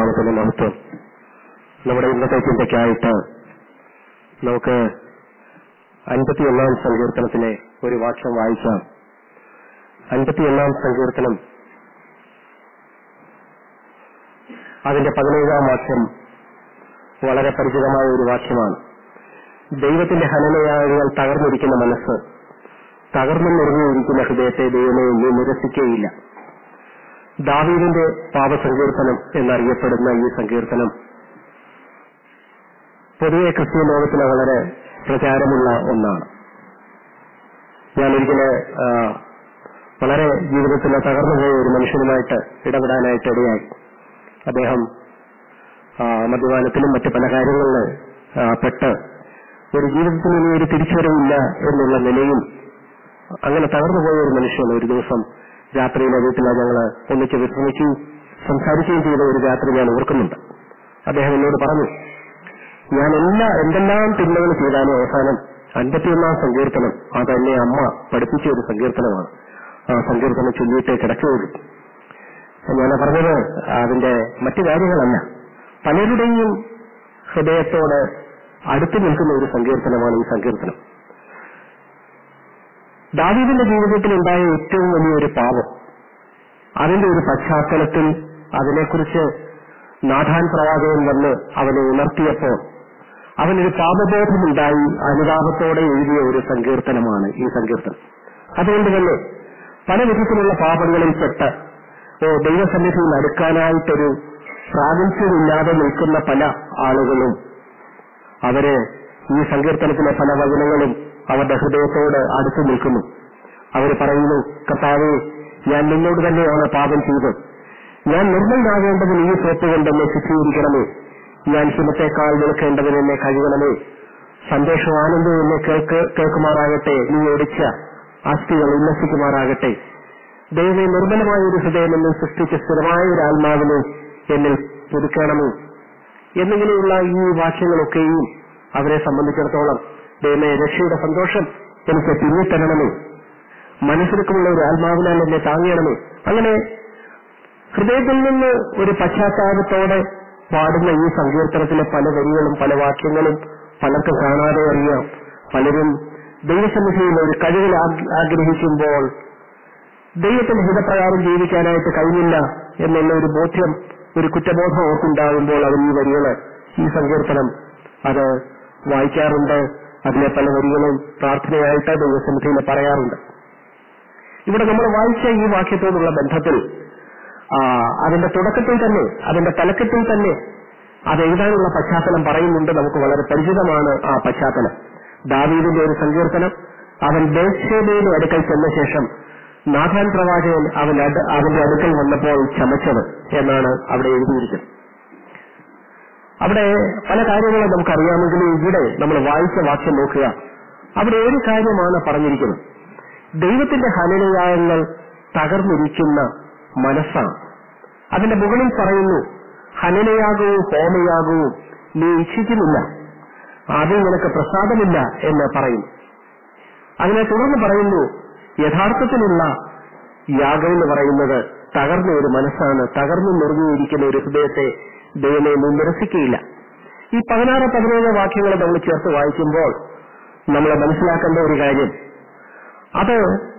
നാമത്തിന് മഹത്വം നമ്മുടെ ഇന്നത്തെ ചിന്തയ്ക്കായിട്ട് നമുക്ക് അൻപത്തിയൊന്നാം സങ്കീർത്തനത്തിലെ ഒരു വാക്യം വായിക്കാം അൻപത്തിയൊന്നാം സങ്കീർത്തനം അതിന്റെ പതിനേഴാം വാക്യം വളരെ പരിചിതമായ ഒരു വാക്യമാണ് ദൈവത്തിന്റെ ഹനനയാളുകൾ തകർന്നിരിക്കുന്ന മനസ്സ് തകർന്നു നിറഞ്ഞിരിക്കുന്ന ഹൃദയത്തെ ദൈവമേ നീ നിരസിക്കുകയില്ല ദാവീദിന്റെ പാപസങ്കീർത്തനം എന്നറിയപ്പെടുന്ന ഈ സങ്കീർത്തനം പൊതുവെ ക്രിസ്ത്യൻ ലോകത്തിന് വളരെ പ്രചാരമുള്ള ഒന്നാണ് ഞാൻ ഒരിക്കല് ആ, വളരെ ജീവിതത്തിൽ തകർന്നുപോയ ഒരു മനുഷ്യനുമായിട്ട് ഇടപെടാനായിട്ട് ഇടയായി അദ്ദേഹം ആ, മദ്യപാനത്തിലും മറ്റു പല കാര്യങ്ങളിൽ ആ, പെട്ട് ഒരു ജീവിതത്തിൽ ഇനി ഒരു തിരിച്ചുവരവില്ല എന്നുള്ള നിലയിൽ അങ്ങനെ തകർന്നുപോയ ഒരു മനുഷ്യൻ ഒരു ദിവസം രാത്രിയിലെ വീട്ടിലെ ഞങ്ങള് ഒന്നിച്ച് വിശ്രമിക്കുകയും സംസാരിക്കുകയും ചെയ്ത ഒരു രാത്രി ഞാൻ ഓർക്കുന്നുണ്ട് അദ്ദേഹം എന്നോട് പറഞ്ഞു ഞാൻ എല്ലാ എന്തെല്ലാം തിന്മകൾ ചെയ്താലും അവസാനം അൻപത്തിയൊന്നാം സങ്കീർത്തനം അതെന്നെ അമ്മ പഠിപ്പിച്ച ഒരു സങ്കീർത്തനമാണ് ആ സങ്കീർത്തനം ചൊല്ലിയിട്ട് കിടക്കുകയുള്ളൂ ഞാൻ പറഞ്ഞത് അതിന്റെ മറ്റു കാര്യങ്ങളല്ല പലരുടെയും ഹൃദയത്തോട് അടുത്തു നിൽക്കുന്ന ഒരു സങ്കീർത്തനമാണ് ഈ സങ്കീർത്തനം ദാവീദിന്റെ ജീവിതത്തിൽ ഉണ്ടായ ഏറ്റവും വലിയൊരു പാപം അതിന്റെ ഒരു പശ്ചാത്തലത്തിൽ അതിനെക്കുറിച്ച് നാഥാൻ പ്രവാചകൻ വന്ന് അവനെ ഉണർത്തിയപ്പോൾ അവനൊരു പാപബോധമുണ്ടായി അനുതാപത്തോടെ എഴുതിയ ഒരു സങ്കീർത്തനമാണ് ഈ സങ്കീർത്തനം അതുകൊണ്ട് തന്നെ പല വിധത്തിലുള്ള പാപങ്ങളിൽ പെട്ട് ഓ ദൈവസന്നിധിയിൽ അടുക്കാനായിട്ടൊരു പ്രാതിനിധ്യമില്ലാതെ നിൽക്കുന്ന പല ആളുകളും അവര് ഈ സങ്കീർത്തനത്തിലെ പല വചനങ്ങളും അവരുടെ ഹൃദയത്തോട് അടുത്തു നിൽക്കുന്നു അവർ പറയുന്നു കർത്താവെ ഞാൻ നിന്നോട് തന്നെയാണ് പാപം ചെയ്തത് ഞാൻ നിർമ്മലാകേണ്ടതിന് ഈ സോപ്പ് കൊണ്ട് എന്നെ ശുദ്ധീകരിക്കണമേ ഞാൻ ഹിമത്തേക്കാൾ നിൽക്കേണ്ടതിന് എന്നെ കഴുകണമേ സന്തോഷവും ആനന്ദവും എന്നെ കേൾക്ക് കേൾക്കുമാറാകട്ടെ നീ ഒടിച്ച അസ്ഥികൾ ഉല്ലസിക്കുമാറാകട്ടെ ദൈവമേ നിർമ്മലമായ ഒരു ഹൃദയം എന്നിൽ സൃഷ്ടിച്ച സ്ഥിരമായ ഒരു ആത്മാവിനെ എന്നിൽ പുതുക്കണമേ എന്നിങ്ങനെയുള്ള ഈ വാക്യങ്ങളൊക്കെയും അവരെ സംബന്ധിച്ചിടത്തോളം ദൈവമേ രക്ഷയുടെ സന്തോഷം എനിക്ക് പിന്നിത്തരണമേ മനസ്സിലൊക്കെയുള്ള ഒരു ആത്മാവിനാൽ എന്നെ താങ്ങിയണമേ അങ്ങനെ ഹൃദയത്തിൽ നിന്ന് ഒരു പശ്ചാത്താപത്തോടെ പാടുന്ന ഈ സങ്കീർത്തനത്തിലെ പല വരികളും പല വാക്യങ്ങളും പലർക്കും കാണാതെ അറിയാം പലരും ദൈവസന്നിധിയിൽ ഒരു കഴിവിൽ ആഗ്- ആഗ്രഹിക്കുമ്പോൾ ദൈവത്തിന്റെ ഹിതപ്രകാരം ജീവിക്കാനായിട്ട് കഴിഞ്ഞില്ല എന്നുള്ള ഒരു ബോധ്യം ഒരു കുറ്റബോധം ഓർക്കുണ്ടാകുമ്പോൾ അവർ ഈ വരികള് ഈ സങ്കീർത്തനം അത് വായിക്കാറുണ്ട് അതിലെ പല വരികളും പ്രാർത്ഥനയായിട്ട് ദൈവസന്നിധിയിൽ പറയാറുണ്ട് ഇവിടെ നമ്മൾ വായിച്ച ഈ വാക്യത്തോടുള്ള ബന്ധത്തിൽ ആ, അതിന്റെ തുടക്കത്തിൽ തന്നെ അതിന്റെ തലക്കെട്ടിൽ തന്നെ അത് എഴുതാനുള്ള പശ്ചാത്തലം പറയുന്നുണ്ട് നമുക്ക് വളരെ പരിചിതമാണ് ആ പശ്ചാത്തലം ദാവീദിന്റെ ഒരു സങ്കീർത്തനം അവൻ ബേത്ഷേബയുടെ അടുക്കൽ ചെന്ന ശേഷം നാഥാൻ പ്രവാചകൻ അവൻ അട്- അവന്റെ അടുക്കൽ വന്നപ്പോൾ ചമച്ചത് എന്നാണ് അവിടെ എഴുതിയിരിക്കുന്നത് അവിടെ പല കാര്യങ്ങളും നമുക്കറിയാമെങ്കിലും ഇവിടെ നമ്മൾ വായിച്ച വാക്യം നോക്കുക അവിടെ ഒരു കാര്യമാണ് പറഞ്ഞിരിക്കുന്നത് ദൈവത്തിന്റെ ഹനനയാഗങ്ങൾ തകർന്നിരിക്കുന്ന മനസ്സാണ് അതിന്റെ മുകളിൽ പറയുന്നു ഹനനയാഗവും ഹോമയാഗവും നീ ഇച്ഛിക്കുന്നില്ല അതിൽ നിനക്ക് പ്രസാദമില്ല എന്ന് പറയും അതിനെ തുടർന്ന് പറയുന്നു യഥാർത്ഥത്തിലുള്ള യാഗം എന്ന് പറയുന്നത് തകർന്ന ഒരു മനസ്സാണ് തകർന്നു നുറുങ്ങിയിരിക്കുന്ന ഒരു ഹൃദയത്തെ ദൈവമേ നീ നിരസിക്കുകയില്ല ഈ പതിനാറ് പതിനേഴ് വാക്യങ്ങൾ നമ്മൾ ചേർത്ത് വായിക്കുമ്പോൾ നമ്മൾ മനസ്സിലാക്കേണ്ട ഒരു കാര്യം അത്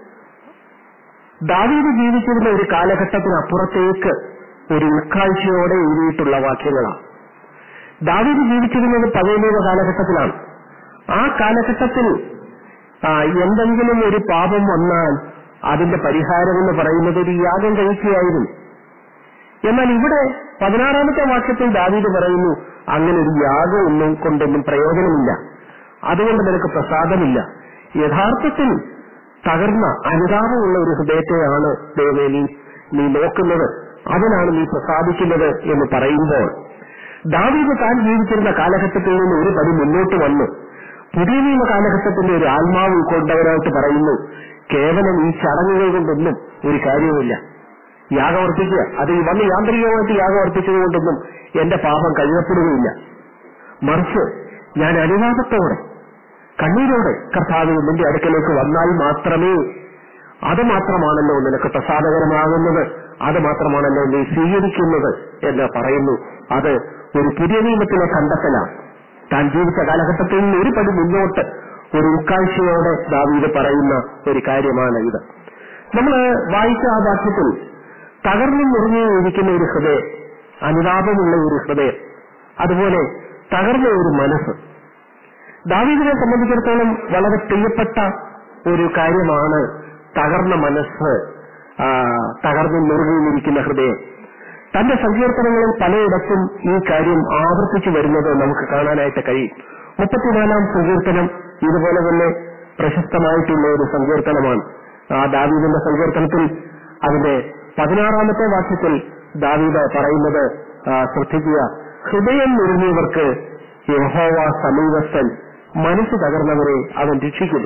ദാവീദ് ജീവിച്ചിരുന്ന ഒരു കാലഘട്ടത്തിനപ്പുറത്തേക്ക് ഒരു ഉൾക്കാഴ്ചയോടെ എഴുതിയിട്ടുള്ള വാക്യങ്ങളാണ് ദാവീദ് ജീവിച്ചിരുന്നത് പഴയ നിയമ കാലഘട്ടത്തിലാണ് ആ കാലഘട്ടത്തിൽ ആ, എന്തെങ്കിലും ഒരു പാപം വന്നാൽ അതിന്റെ പരിഹാരം എന്ന് പറയുന്നത് ഒരു യാഗം കഴിക്കുകയായിരുന്നു എന്നാൽ ഇവിടെ പതിനാറാമത്തെ വാക്യത്തിൽ ദാവീദ് പറയുന്നു അങ്ങനെ ഒരു യാഗം ഒന്നും കൊണ്ടൊന്നും പ്രയോജനമില്ല അതുകൊണ്ട് നിനക്ക് പ്രസാദമില്ല യഥാർത്ഥത്തിൽ തകർന്ന അനുതാപമുള്ള ഒരു ഹൃദയത്തെയാണ് ദൈവമേ നീ നീ നോക്കുന്നത് അതിനാണ് നീ പ്രസാദിക്കുന്നത് എന്ന് പറയുമ്പോൾ ദാവീദ് താൻ ജീവിച്ചിരുന്ന കാലഘട്ടത്തിൽ നിന്ന് ഒരു പടി മുന്നോട്ട് വന്നു പുതിയ നിയമ കാലഘട്ടത്തിന്റെ ഒരു ആത്മാവ് ഉൾക്കൊണ്ടവരായിട്ട് പറയുന്നു കേവലം ഈ ചടങ്ങുകൾ കൊണ്ടൊന്നും ഒരു കാര്യവുമില്ല യാഗം അർപ്പിക്കുക അത് ഈ വന്ന് യാന്ത്രികമായിട്ട് യാഗം അർപ്പിച്ചതുകൊണ്ടൊന്നും എന്റെ പാപം കഴുകപ്പെടുകയില്ല മറിച്ച് ഞാൻ അനുവാദത്തോടെ കണ്ണീരോടെ കർത്താവ് നിന്റെ അടുക്കലേക്ക് വന്നാൽ മാത്രമേ അത് മാത്രമാണല്ലോ നിനക്ക് പ്രസാദകരമാകുന്നത് അത് മാത്രമാണല്ലോ നീ സ്വീകരിക്കുന്നത് എന്ന് പറയുന്നു അത് ഒരു പുതിയ നിയമത്തിലെ കണ്ടെത്തലാണ് താൻ ജീവിച്ച കാലഘട്ടത്തിൽ നിന്ന് ഒരു പടി മുന്നോട്ട് ഒരു ഉൾക്കാഴ്ചയോടെ ദാവീദ് പറയുന്ന ഒരു കാര്യമാണ് ഇത് നമ്മൾ വായിച്ച ആ വാക്യത്തിൽ തകർന്നു മുറിഞ്ഞു ഇരിക്കുന്ന ഒരു ഹൃദയം അനുതാപമുള്ള ഒരു ഹൃദയം അതുപോലെ തകർന്ന ഒരു മനസ്സ് ദാവീദിനെ സംബന്ധിച്ചിടത്തോളം വളരെ പ്രിയപ്പെട്ട ഒരു കാര്യമാണ് തകർന്ന മനസ്സ് ആ, തകർന്നു മുറുകിയിരിക്കുന്ന ഹൃദയം തന്റെ സങ്കീർത്തനങ്ങളിൽ പലയിടത്തും ഈ കാര്യം ആവർത്തിച്ചു വരുന്നത് നമുക്ക് കാണാനായിട്ട് കഴിയും മുപ്പത്തിനാലാം സങ്കീർത്തനം ഇതുപോലെ തന്നെ പ്രശസ്തമായിട്ടുള്ള ഒരു സങ്കീർത്തനമാണ് ആ ദാവീദിന്റെ സങ്കീർത്തനത്തിൽ അതിന്റെ പതിനാറാമത്തെ വാക്യത്തിൽ ദാവീദ് പറയുന്നത് ആ, ശ്രദ്ധിക്കുക ഹൃദയം നുറുങ്ങിയവർക്ക് യഹോവ സമീപസ്ഥൻ മനസ്സ് തകർന്നവരെ അവൻ രക്ഷിക്കുന്നു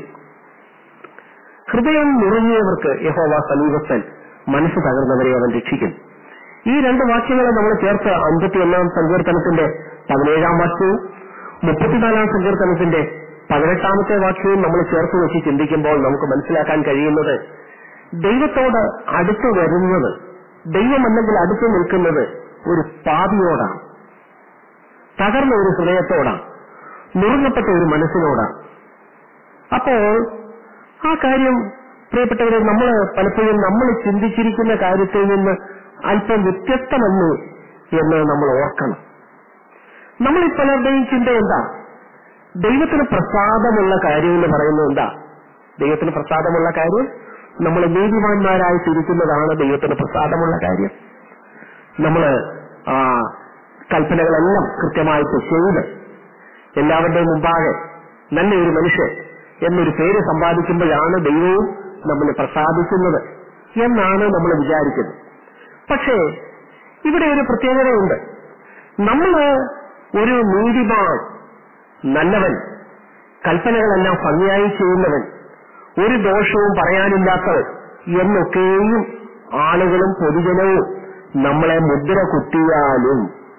ഹൃദയം നുറുങ്ങിയവർക്ക് യഹോവ സമീപസ്ഥൻ മനസ്സ് തകർന്നവരെ അവൻ രക്ഷിക്കുന്നു ഈ രണ്ട് വാക്യങ്ങളെ നമ്മൾ ചേർത്ത് അമ്പത്തിയൊന്നാം സങ്കീർത്തനത്തിന്റെ പതിനേഴാം വാക്യവും മുപ്പത്തിനാലാം സങ്കീർത്തനത്തിന്റെ പതിനെട്ടാമത്തെ വാക്യവും നമ്മൾ ചേർത്ത് വെച്ച് ചിന്തിക്കുമ്പോൾ നമുക്ക് മനസ്സിലാക്കാൻ കഴിയുന്നത് ദൈവത്തോട് അടുത്തു വരുന്നത് ദൈവമല്ലെങ്കിൽ അടുത്തു നിൽക്കുന്നത് ഒരു പാപിയോടാണ് തകർന്ന ഒരു ഹൃദയത്തോടാണ് നുറുങ്ങപ്പെട്ട ഒരു മനസ്സിനോടാണ് അപ്പോൾ ആ കാര്യം പ്രിയപ്പെട്ടവരെ നമ്മൾ പലപ്പോഴും നമ്മൾ ചിന്തിച്ചിരിക്കുന്ന കാര്യത്തിൽ നിന്ന് അല്പം വ്യത്യസ്തമല്ലേ എന്ന് നമ്മൾ ഓർക്കണം നമ്മൾ ഈ പലരുടെയും ചിന്ത എന്താ ദൈവത്തിന് പ്രസാദമുള്ള കാര്യം എന്ന് പറയുന്നത് എന്താ ദൈവത്തിന് പ്രസാദമുള്ള കാര്യം നമ്മൾ നീതിമാന്മാരായി തിരിക്കുന്നതാണ് ദൈവത്തിന് പ്രസാദമുള്ള കാര്യം നമ്മള് ആ കൽപ്പനകളെല്ലാം കൃത്യമായിട്ട് ചെയ്ത് എല്ലാവരുടെയും മുമ്പാകെ നല്ലൊരു മനുഷ്യൻ എന്നൊരു പേര് സമ്പാദിക്കുമ്പോഴാണ് ദൈവവും നമ്മൾ പ്രസാദിക്കുന്നത് എന്നാണ് നമ്മൾ വിചാരിക്കുന്നത് പക്ഷേ ഇവിടെ ഒരു പ്രത്യേകതയുണ്ട് നമ്മൾ ഒരു നീതിമാൻ നല്ലവൻ കൽപ്പനകളെല്ലാം ഭംഗിയായി ചെയ്യുന്നവൻ ഒരു ദോഷവും പറയാനില്ലാത്തവൻ എന്നൊക്കെയും ആളുകളും പൊതുജനവും നമ്മളെ മുദ്ര കുത്തിയാലും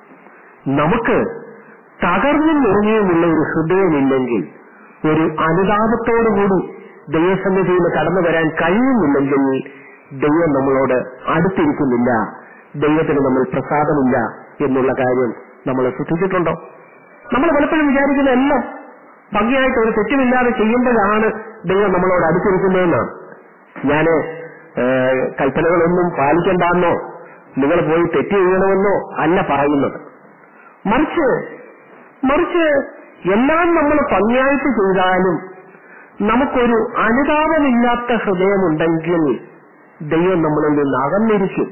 നമുക്ക് തകർന്നും നുറങ്ങിയുമുള്ള ഒരു ഹൃദയമില്ലെങ്കിൽ ഒരു അനുതാപത്തോടുകൂടി ദൈവസന്നിധിയിൽ കടന്നു വരാൻ കഴിയുന്നില്ലെങ്കിൽ ദൈവം നമ്മളോട് അടുത്തിരിക്കുന്നില്ല ദൈവത്തിന് നമ്മൾ പ്രസാദമില്ല എന്നുള്ള കാര്യം നമ്മൾ ശ്രദ്ധിച്ചിട്ടുണ്ടോ നമ്മൾ പലപ്പോഴും വിചാരിക്കുന്ന എല്ലാം ഭംഗിയായിട്ട് ഒരു തെറ്റുമില്ലാതെ ചെയ്യുമ്പോഴാണ് ദൈവം നമ്മളോട് അടുത്തിരിക്കുന്നതെന്നാണ് ഞാന് ഏഹ്, കൽപ്പനകളൊന്നും പാലിക്കണ്ടെന്നോ നിങ്ങൾ പോയി തെറ്റ് ചെയ്യണമെന്നോ അല്ല പറയുന്നത് മറിച്ച് മറിച്ച് എല്ലാം നമ്മൾ ഭംഗിയായിട്ട് ചെയ്താലും നമുക്കൊരു അനുതാപമില്ലാത്ത ഹൃദയമുണ്ടെങ്കിൽ ദൈവം നമ്മളിൽ നിന്ന് അകന്നിരിക്കും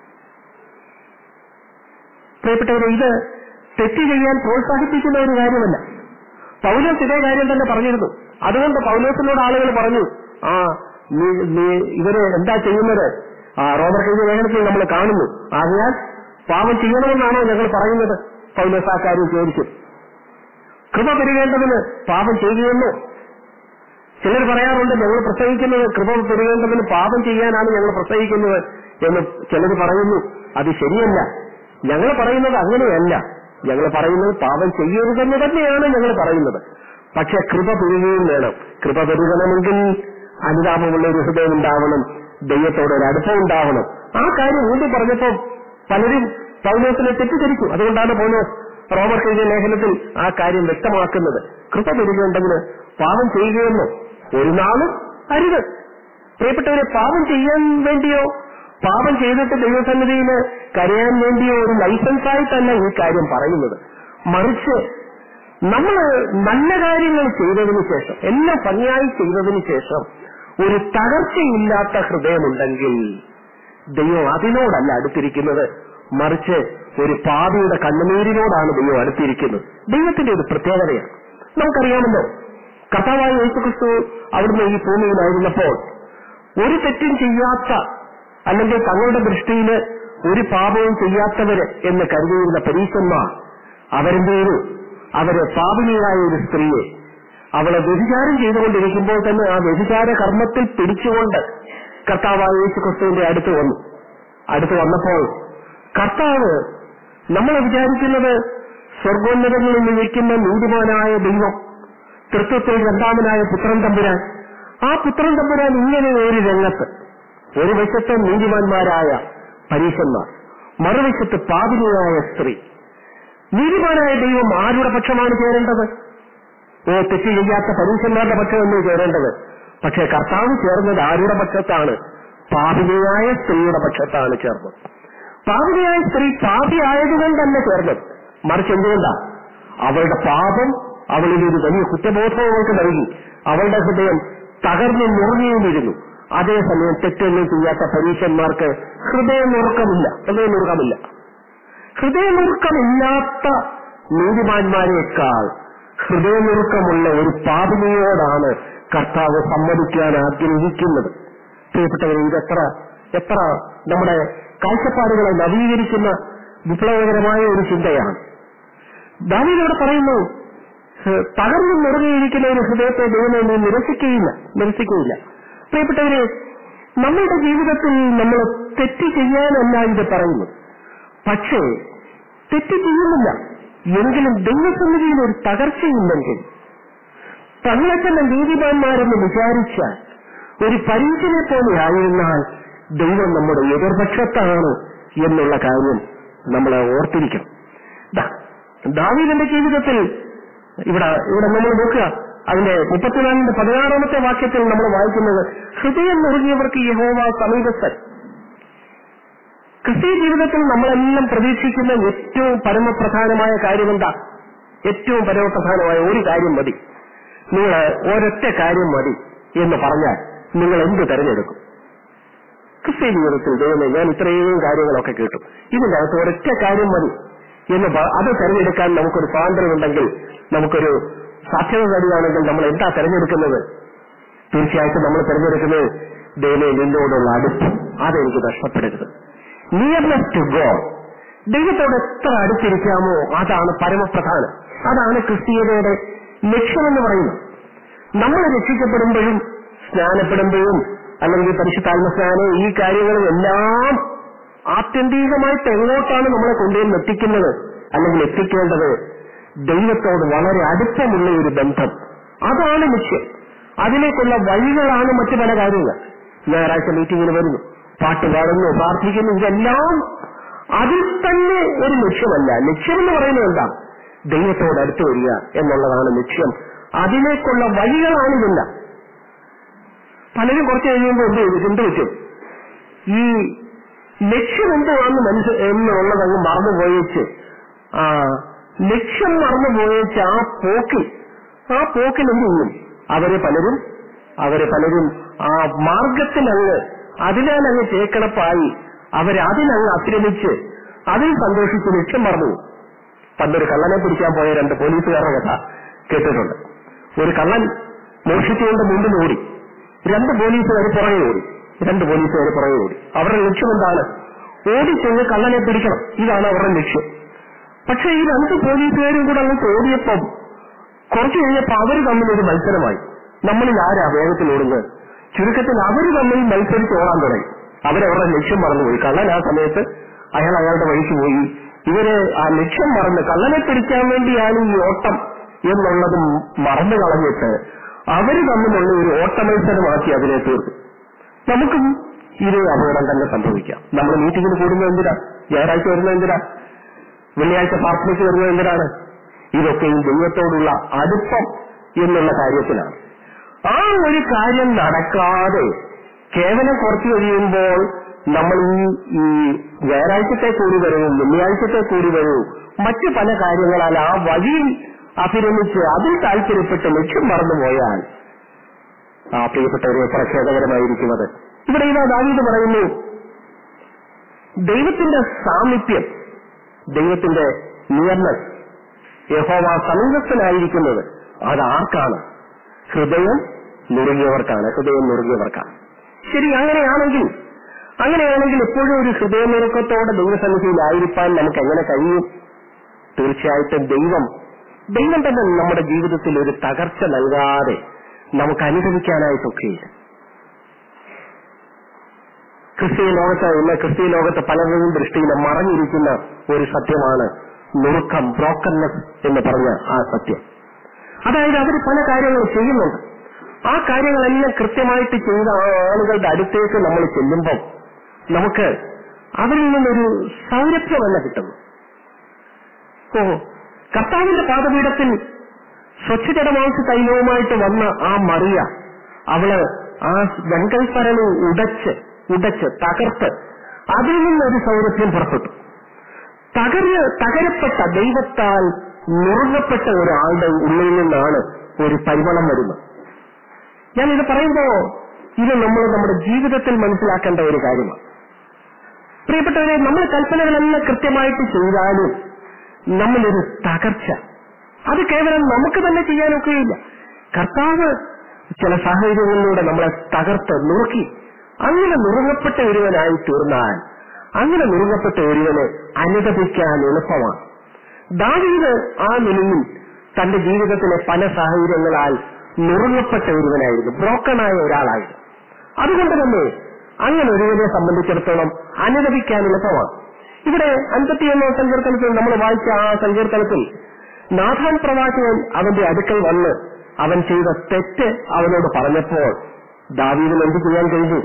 പ്രിയപ്പെട്ടവരെ ഇത് തെറ്റ് ചെയ്യാൻ പ്രോത്സാഹിപ്പിക്കുന്ന ഒരു കാര്യമല്ല പൗലോസ് ഇതേ കാര്യം തന്നെ പറഞ്ഞിരുന്നു അതുകൊണ്ട് പൗലോസിനോട് ആളുകൾ പറഞ്ഞു ആ നീ നീ ഇവര് എന്താ ചെയ്യുന്നത് ആ റോമർ കഴിഞ്ഞ ലേഖനത്തിൽ നമ്മൾ കാണുന്നു ആകയാൽ പാപം ചെയ്യണമെന്നാണോ ഞങ്ങൾ പറയുന്നത് പൗലോസ് ആ കാര്യം ചോദിച്ചു കൃപ പെരുകേണ്ടതിന് പാപം ചെയ്യുകയെന്നോ ചിലർ പറയാറുണ്ട് ഞങ്ങൾ പ്രസംഗിക്കുന്നത് കൃപ പെരുകേണ്ടതിന് പാപം ചെയ്യാനാണ് ഞങ്ങൾ പ്രസംഗിക്കുന്നത് എന്ന് ചിലർ പറയുന്നു അത് ശരിയല്ല ഞങ്ങൾ പറയുന്നത് അങ്ങനെയല്ല ഞങ്ങൾ പറയുന്നത് പാപം ചെയ്യരുതെന്ന് തന്നെയാണ് ഞങ്ങൾ പറയുന്നത് പക്ഷെ കൃപ പെരുകയും വേണം കൃപ പെരുകണമെങ്കിൽ അനുതാപമുള്ള ഒരു ഹൃദയം ഉണ്ടാവണം ദൈവത്തോട് ഒരു അടുപ്പം ഉണ്ടാവണം ആ കാര്യം ഊന്നി പറഞ്ഞപ്പോ പലരും പൗലോസിനെ തെറ്റിദ്ധരിച്ചു അതുകൊണ്ടാണ് പൗലോസ് റോമർ കഴിഞ്ഞ ലേഖനത്തിൽ ആ കാര്യം വ്യക്തമാക്കുന്നത് കൃപ പെരുകേണ്ടതിന് പാപം ചെയ്യുകയെന്നോ ഒരു നാളും അരുത് പ്രിയപ്പെട്ടവരെ പാപം ചെയ്യാൻ വേണ്ടിയോ പാപം ചെയ്തിട്ട് ദൈവസന്നിധിയിൽ കരയാൻ വേണ്ടിയോ ഒരു ലൈസൻസായിട്ടല്ല ഈ കാര്യം പറയുന്നത് മറിച്ച് നമ്മൾ നല്ല കാര്യങ്ങൾ ചെയ്തതിനു ശേഷം എല്ലാം ഭംഗിയായി ചെയ്തതിനു ശേഷം ഒരു തകർച്ചയില്ലാത്ത ഹൃദയമുണ്ടെങ്കിൽ ദൈവം അതിനോടല്ല അടുത്തിരിക്കുന്നത് മറിച്ച് ഒരു പാപിയുടെ കണ്ണുനീരിനോടാണ് ദൈവം അടുത്തിരിക്കുന്നത് ദൈവത്തിന്റെ ഒരു പ്രത്യേകതയാണ് നമുക്കറിയാമല്ലോ കർത്താവായ യേശുക്രിസ്തു അവിടുന്ന് ഈ ഭൂമിയിലായിരുന്നപ്പോൾ ഒരു തെറ്റും ചെയ്യാത്ത അല്ലെങ്കിൽ തങ്ങളുടെ ദൃഷ്ടിയിൽ ഒരു പാപവും ചെയ്യാത്തവര് എന്ന് കരുതിയിരുന്ന പരീക്ഷന്മാർ അവരെന്ത് ചെയ്തു അവര് പാപിനിയായ ഒരു സ്ത്രീയെ അവളെ വ്യഭിചാരം ചെയ്തുകൊണ്ടിരിക്കുമ്പോൾ തന്നെ ആ വ്യഭിചാര കർമ്മത്തിൽ പിടിച്ചുകൊണ്ട് കർത്താവായ യേശു ക്രിസ്തുവിന്റെ അടുത്ത് വന്നു അടുത്ത് വന്നപ്പോൾ കർത്താവ് നമ്മൾ വിചാരിക്കുന്നത് സ്വർഗോന്നതങ്ങളിൽ നിൽക്കുന്ന നീതിമാനായ ദൈവം തൃത്വത്തിൽ രണ്ടാമനായ പുത്രൻ തമ്പുരാൻ ആ പുത്രൻ തമ്പുരാൻ ഇങ്ങനെ ഒരു രംഗത്ത് ഒരു വശത്ത് നീതിമാന്മാരായ പരീശന്മാർ മറുവശത്ത് പാപിനിയായ സ്ത്രീ നീതിമാനായ ദൈവം ആരുടെ പക്ഷമാണ് ചേരേണ്ടത് ഓ തെറ്റ് ചെയ്യാത്ത പരീശന്മാരുടെ പക്ഷമല്ലേ ചേരേണ്ടത് പക്ഷേ കർത്താവ് ചേർന്നത് ആരുടെ പക്ഷത്താണ് പാപിനിയായ സ്ത്രീയുടെ പക്ഷത്താണ് ചേർന്നത് പാപിനിയായ സ്ത്രീ പാപി ആയതുകൊണ്ടല്ല ചേർന്നത് മറിച്ച് എന്തുകൊണ്ടാ അവളുടെ പാപം അവളിൽ ഒരു വലിയ കുറ്റബോധം അവൾക്ക് നൽകി അവളുടെ ഹൃദയം തകർന്നു മുറിഞ്ഞുകൊണ്ടിരുന്നു അതേസമയം തെറ്റൊന്നും ചെയ്യാത്ത പരീക്ഷന്മാർക്ക് ഹൃദയനുറുക്കമില്ല ഹൃദയനുറുക്കമില്ല ഹൃദയനുറുക്കമില്ലാത്ത നീതിമാന്മാരെക്കാൾ ഹൃദയനുറുക്കമുള്ള ഒരു പാപിനിയോടാണ് കർത്താവ് സമ്മതിക്കാൻ ആഗ്രഹിക്കുന്നത് പ്രിയപ്പെട്ടവരെ ഇതെത്ര എത്ര നമ്മുടെ കാഴ്ചപ്പാടുകളെ നവീകരിക്കുന്ന വിപ്ലവകരമായ ഒരു ചിന്തയാണ് ദാവീദ് ഇവിടെ പറയുന്നു "ഹ്, തകർന്നു മുറുകയിരിക്കുന്ന ഒരു ഹൃദയത്തെ ദൈവം നീ നിരസിക്കുകയില്ല നിരസിക്കുകയില്ല പ്രിയപ്പെട്ടവരെ നമ്മളുടെ ജീവിതത്തിൽ നമ്മൾ തെറ്റ് ചെയ്യാനല്ല ഇത് പറയുന്നു പക്ഷേ തെറ്റ് ചെയ്യുന്നില്ല എങ്കിലും ദൈവസന്നിധിയിൽ ഒരു തകർച്ചയില്ലെങ്കിൽ തങ്ങളെ തന്നെ നീതിമാന്മാരെന്ന് വിചാരിച്ചാൽ ഒരു പരീക്ഷനെ പോലെ ആയിരുന്നാൽ ദൈവം നമ്മുടെ എതിർപക്ഷത്താണ് എന്നുള്ള കാര്യം നമ്മൾ ഓർത്തിരിക്കണം ദാ, ദാവീദിന്റെ ജീവിതത്തിൽ ഇവിടെ ഇവിടെ നമ്മൾ നോക്കുക അതിന്റെ മുപ്പത്തിനാലിന്റെ പതിനാറാമത്തെ വാക്യത്തിൽ നമ്മൾ വായിക്കുന്നത് ഹൃദയം മുറുകിയവർക്ക് യഹോവ സമീപസ്ഥൻ ക്രിസ്തീയ ജീവിതത്തിൽ നമ്മളെല്ലാം പ്രതീക്ഷിക്കുന്ന ഏറ്റവും പരമപ്രധാനമായ കാര്യം എന്താ ഏറ്റവും പരമപ്രധാനമായ ഒരു കാര്യം മതി നിങ്ങൾ ഒരൊറ്റ കാര്യം മതി എന്ന് പറഞ്ഞാൽ നിങ്ങൾ എന്ത് തെരഞ്ഞെടുക്കും ക്രിസ്ത്യ ജീവിതത്തിൽ ദൈവമേ ഞാൻ ഇത്രയും കാര്യങ്ങളൊക്കെ കേട്ടു ഇതിന്റെ അകത്ത് ഒരൊറ്റ കാര്യം മതി എന്ന് പ- അത് തെരഞ്ഞെടുക്കാൻ നമുക്കൊരു സ്വാതന്ത്ര്യമുണ്ടെങ്കിൽ നമുക്കൊരു സാധ്യത തരികയാണെങ്കിൽ നമ്മൾ എന്താ തെരഞ്ഞെടുക്കുന്നത് തീർച്ചയായിട്ടും നമ്മൾ തെരഞ്ഞെടുക്കുന്നത് ദൈവമേ നിന്നോടുള്ള അടുപ്പം അതെനിക്ക് നഷ്ടപ്പെടരുത് നിയർനെസ് ടു ഗോഡ് ദൈവത്തോട് എത്ര അടുത്തിരിക്കാമോ അതാണ് പരമപ്രധാനം അതാണ് ക്രിസ്തീയതയുടെ ലക്ഷ്യമെന്ന് പറയുന്നത് നമ്മൾ രക്ഷിക്കപ്പെടുമ്പോഴും സ്നാനപ്പെടുമ്പോഴും അല്ലെങ്കിൽ പരിശുദ്ധാത്മ സ്നാനം ഈ കാര്യങ്ങളും എല്ലാം ആത്യന്തികമായിട്ട് എങ്ങോട്ടാണ് നമ്മളെ കൊണ്ടുവന്ന് എത്തിക്കുന്നത് അല്ലെങ്കിൽ എത്തിക്കേണ്ടത് ദൈവത്തോട് വളരെ അടുപ്പമുള്ള ഒരു ബന്ധം അതാണ് ലക്ഷ്യം അതിലേക്കുള്ള വഴികളാണ് മറ്റു പല കാര്യങ്ങൾ ഞായറാഴ്ച മീറ്റിങ്ങിന് വരുന്നു പാട്ട് പാടുന്നു പ്രാർത്ഥിക്കുന്നു ഇതെല്ലാം അതിൽ തന്നെ ഒരു ലക്ഷ്യമല്ല ലക്ഷ്യം എന്ന് പറയുന്നത് എന്താ ദൈവത്തോട് അടുത്ത് വരിക എന്നുള്ളതാണ് ലക്ഷ്യം അതിലേക്കുള്ള വഴികളാണ് ഇതെല്ലാം പലരും കുറച്ച് കഴിയുമ്പോൾ എന്ത് ചെയ്തു എന്ത് പറ്റും ഈ ലക്ഷ്യം എന്തുവാന്ന് മനസ്സ് എന്നുള്ളത് അങ്ങ് മറന്നുപോയേച്ച് ആ ലക്ഷ്യം മറന്നുപോയേച്ച് ആ പോക്കിൽ ആ പോക്കിൽ എന്ത് ചെയ്യും അവരെ പലരും അവരെ പലരും ആ മാർഗത്തിലങ്ങ് അതിനാൽ അങ്ങ് ചേക്കടപ്പായി അവരെ അതിനങ്ങ് ആക്രമിച്ച് അതിൽ സന്തോഷിച്ച് ലക്ഷ്യം മറന്നു പോകും. പണ്ടൊരു കള്ളനെ പിടിക്കാൻ പോയ രണ്ട് പോലീസുകാരുടെ കഥ കേട്ടിട്ടുണ്ട് ഒരു കള്ളൻ മോഷിച്ചുകൊണ്ട് മുമ്പിൽ ഓടി രണ്ട് പോലീസുകാർ പുറകെ ഓടി രണ്ട് പോലീസുകാർ പുറകെ ഓടി അവരുടെ ലക്ഷ്യം എന്താണ് ഓടിച്ചെന്ന് കള്ളനെ പിടിക്കണം ഇതാണ് അവരുടെ ലക്ഷ്യം പക്ഷെ ഈ രണ്ട് പോലീസുകാരും കൂടെ അങ്ങോട്ട് ഓടിയപ്പം കുറച്ചു കഴിഞ്ഞപ്പോൾ അവർ തമ്മിൽ ഒരു മത്സരമായി നമ്മളിൽ ആരാ വേഗത്തിൽ ഓടുന്നത് ചുരുക്കത്തിൽ അവർ തമ്മിൽ മത്സരിച്ച് ഓടാൻ തുടങ്ങി അവരവരുടെ ലക്ഷ്യം മറന്നുപോയി കള്ളൻ ആ സമയത്ത് അയാൾ അയാളുടെ വഴിക്ക് പോയി ഇവര് ആ ലക്ഷ്യം മറന്ന് കള്ളനെ പിടിക്കാൻ വേണ്ടിയാണ് ഈ ഓട്ടം എന്നുള്ളത് മറന്നു കളഞ്ഞിട്ട് അവര് തമ്മിലുള്ള ഒരു ഓട്ട മത്സരമാക്കി അതിനെ തീർത്തു നമുക്കും ഇതേ അപകടം തന്നെ സംഭവിക്കാം നമ്മൾ മീറ്റിങ്ങിന് കൂടുന്നത് എന്തിനാ ഞായറാഴ്ച വരുന്നത് എന്തിനാ വെള്ളിയാഴ്ച പ്രാർത്ഥനയ്ക്ക് വരുന്നത് എന്തിനാണ് ഇതൊക്കെയും ദൈവത്തോടുള്ള അടുപ്പം എന്നുള്ള കാര്യത്തിലാണ് ആ ഒരു കാര്യം നടക്കാതെ കേവലം കുറച്ച് കഴിയുമ്പോൾ നമ്മൾ ഈ ഈ ഞായറാഴ്ചത്തെ കൂടി വരവും വെള്ളിയാഴ്ചത്തെ കൂടി വരവും മറ്റു പല കാര്യങ്ങളാൽ ആ വഴിയിൽ അഭിരമിച്ച് അതിൽ താല്പര്യപ്പെട്ട് ലക്ഷ്യം മറന്നുപോയാൽ ആ പ്രിയപ്പെട്ടവരെ എത്ര ഖേദകരമായിരിക്കുന്നത് ഇവിടെ ഇതാ ദാവീദ് പറയുന്നു ദൈവത്തിന്റെ സാമീപ്യം ദൈവത്തിന്റെ നിയർനെസ് യഹോവ സമീപസ്ഥനായിരിക്കുന്നത് അത് ആർക്കാണ് ഹൃദയം നുറുങ്ങിയവർക്കാണ് ഹൃദയം നുറുങ്ങിയവർക്കാണ് ശരി അങ്ങനെയാണെങ്കിൽ അങ്ങനെയാണെങ്കിൽ എപ്പോഴും ഒരു ഹൃദയനുറുക്കത്തോടെ ദൈവസന്നിധിയിലായിരിക്കാൻ നമുക്ക് എങ്ങനെ കഴിയും തീർച്ചയായിട്ടും ദൈവം ദൈവം തന്നെ നമ്മുടെ ജീവിതത്തിൽ ഒരു തകർച്ച നൽകാതെ നമുക്ക് അനുഭവിക്കാനായിട്ടൊക്കെയില്ല ക്രിസ്തീയ ലോകത്ത് ഇന്ന് ക്രിസ്തീയ ലോകത്ത് പലരുടെയും ദൃഷ്ടിയിൽ മറഞ്ഞിരിക്കുന്ന ഒരു സത്യമാണ് നുറുക്കം ബ്രോക്കർനെസ് എന്ന് പറഞ്ഞ ആ സത്യം അതായത് അവർ പല കാര്യങ്ങൾ ചെയ്യുന്നുണ്ട് ആ കാര്യങ്ങളെല്ലാം കൃത്യമായിട്ട് ചെയ്ത ആ ആളുകളുടെ അടുത്തേക്ക് നമ്മൾ ചെല്ലുമ്പോൾ നമുക്ക് അവരിൽ നിന്നൊരു സൗരഭ്യമല്ല കിട്ടുന്നു ഓ കർത്താവിന്റെ പാദപീഠത്തിൽ സ്വച്ഛജടമാംസ തൈലവുമായിട്ട് വന്ന ആ മറിയ അവള് ആ വെങ്കൽപ്പരനെ ഉടച്ച് ഉടച്ച് തകർത്ത് അതിൽ നിന്നൊരു സൗരഭ്യം പുറപ്പെട്ടു തകർന്ന് തകരപ്പെട്ട ദൈവത്താൽ നുറുങ്ങപ്പെട്ട ഒരാളുടെ ഉള്ളിൽ നിന്നാണ് ഒരു പരിമളം വരുന്നത് ഞാൻ ഇത് പറയുമ്പോ ഇത് നമ്മൾ നമ്മുടെ ജീവിതത്തിൽ മനസ്സിലാക്കേണ്ട ഒരു കാര്യമാണ് പ്രിയപ്പെട്ടവരെ നമ്മൾ കൽപ്പനകളെല്ലാം കൃത്യമായിട്ട് ചെയ്താലും നമ്മളൊരു തകർച്ച അത് കേവലം നമുക്ക് തന്നെ ചെയ്യാനൊക്കെയില്ല കർത്താവ് ചില സാഹചര്യങ്ങളിലൂടെ നമ്മളെ തകർത്ത് നുറുക്കി അങ്ങനെ നുറുങ്ങപ്പെട്ട ഒരുവനായി തീർന്നാൽ അങ്ങനെ നുറുങ്ങപ്പെട്ട ഒരുവനെ അനുഗമിക്കാൻ എളുപ്പമാണ് ദാവീദ് ആ നിലയിൽ തന്റെ ജീവിതത്തിലെ പല സാഹചര്യങ്ങളാൽ നുറുങ്ങപ്പെട്ട ഒരുവനായിരുന്നു ബ്രോക്കണായ ഒരാളായിരുന്നു അതുകൊണ്ട് തന്നെ അങ്ങനെ ഒരുവനെ സംബന്ധിച്ചിടത്തോളം അനുഗമിക്കാൻ എളുപ്പമാണ് ഇവിടെ അൻപത്തിയൊന്നോ സങ്കീർത്തനത്തിൽ നമ്മൾ വായിച്ച ആ സങ്കീർത്തനത്തിൽ നാഥാൻ പ്രവാചകൻ അവന്റെ അടുക്കൽ വന്ന് അവൻ ചെയ്ത തെറ്റ് അവനോട് പറഞ്ഞപ്പോൾ ദാവീദിന് എന്ത് ചെയ്യാൻ കഴിഞ്ഞു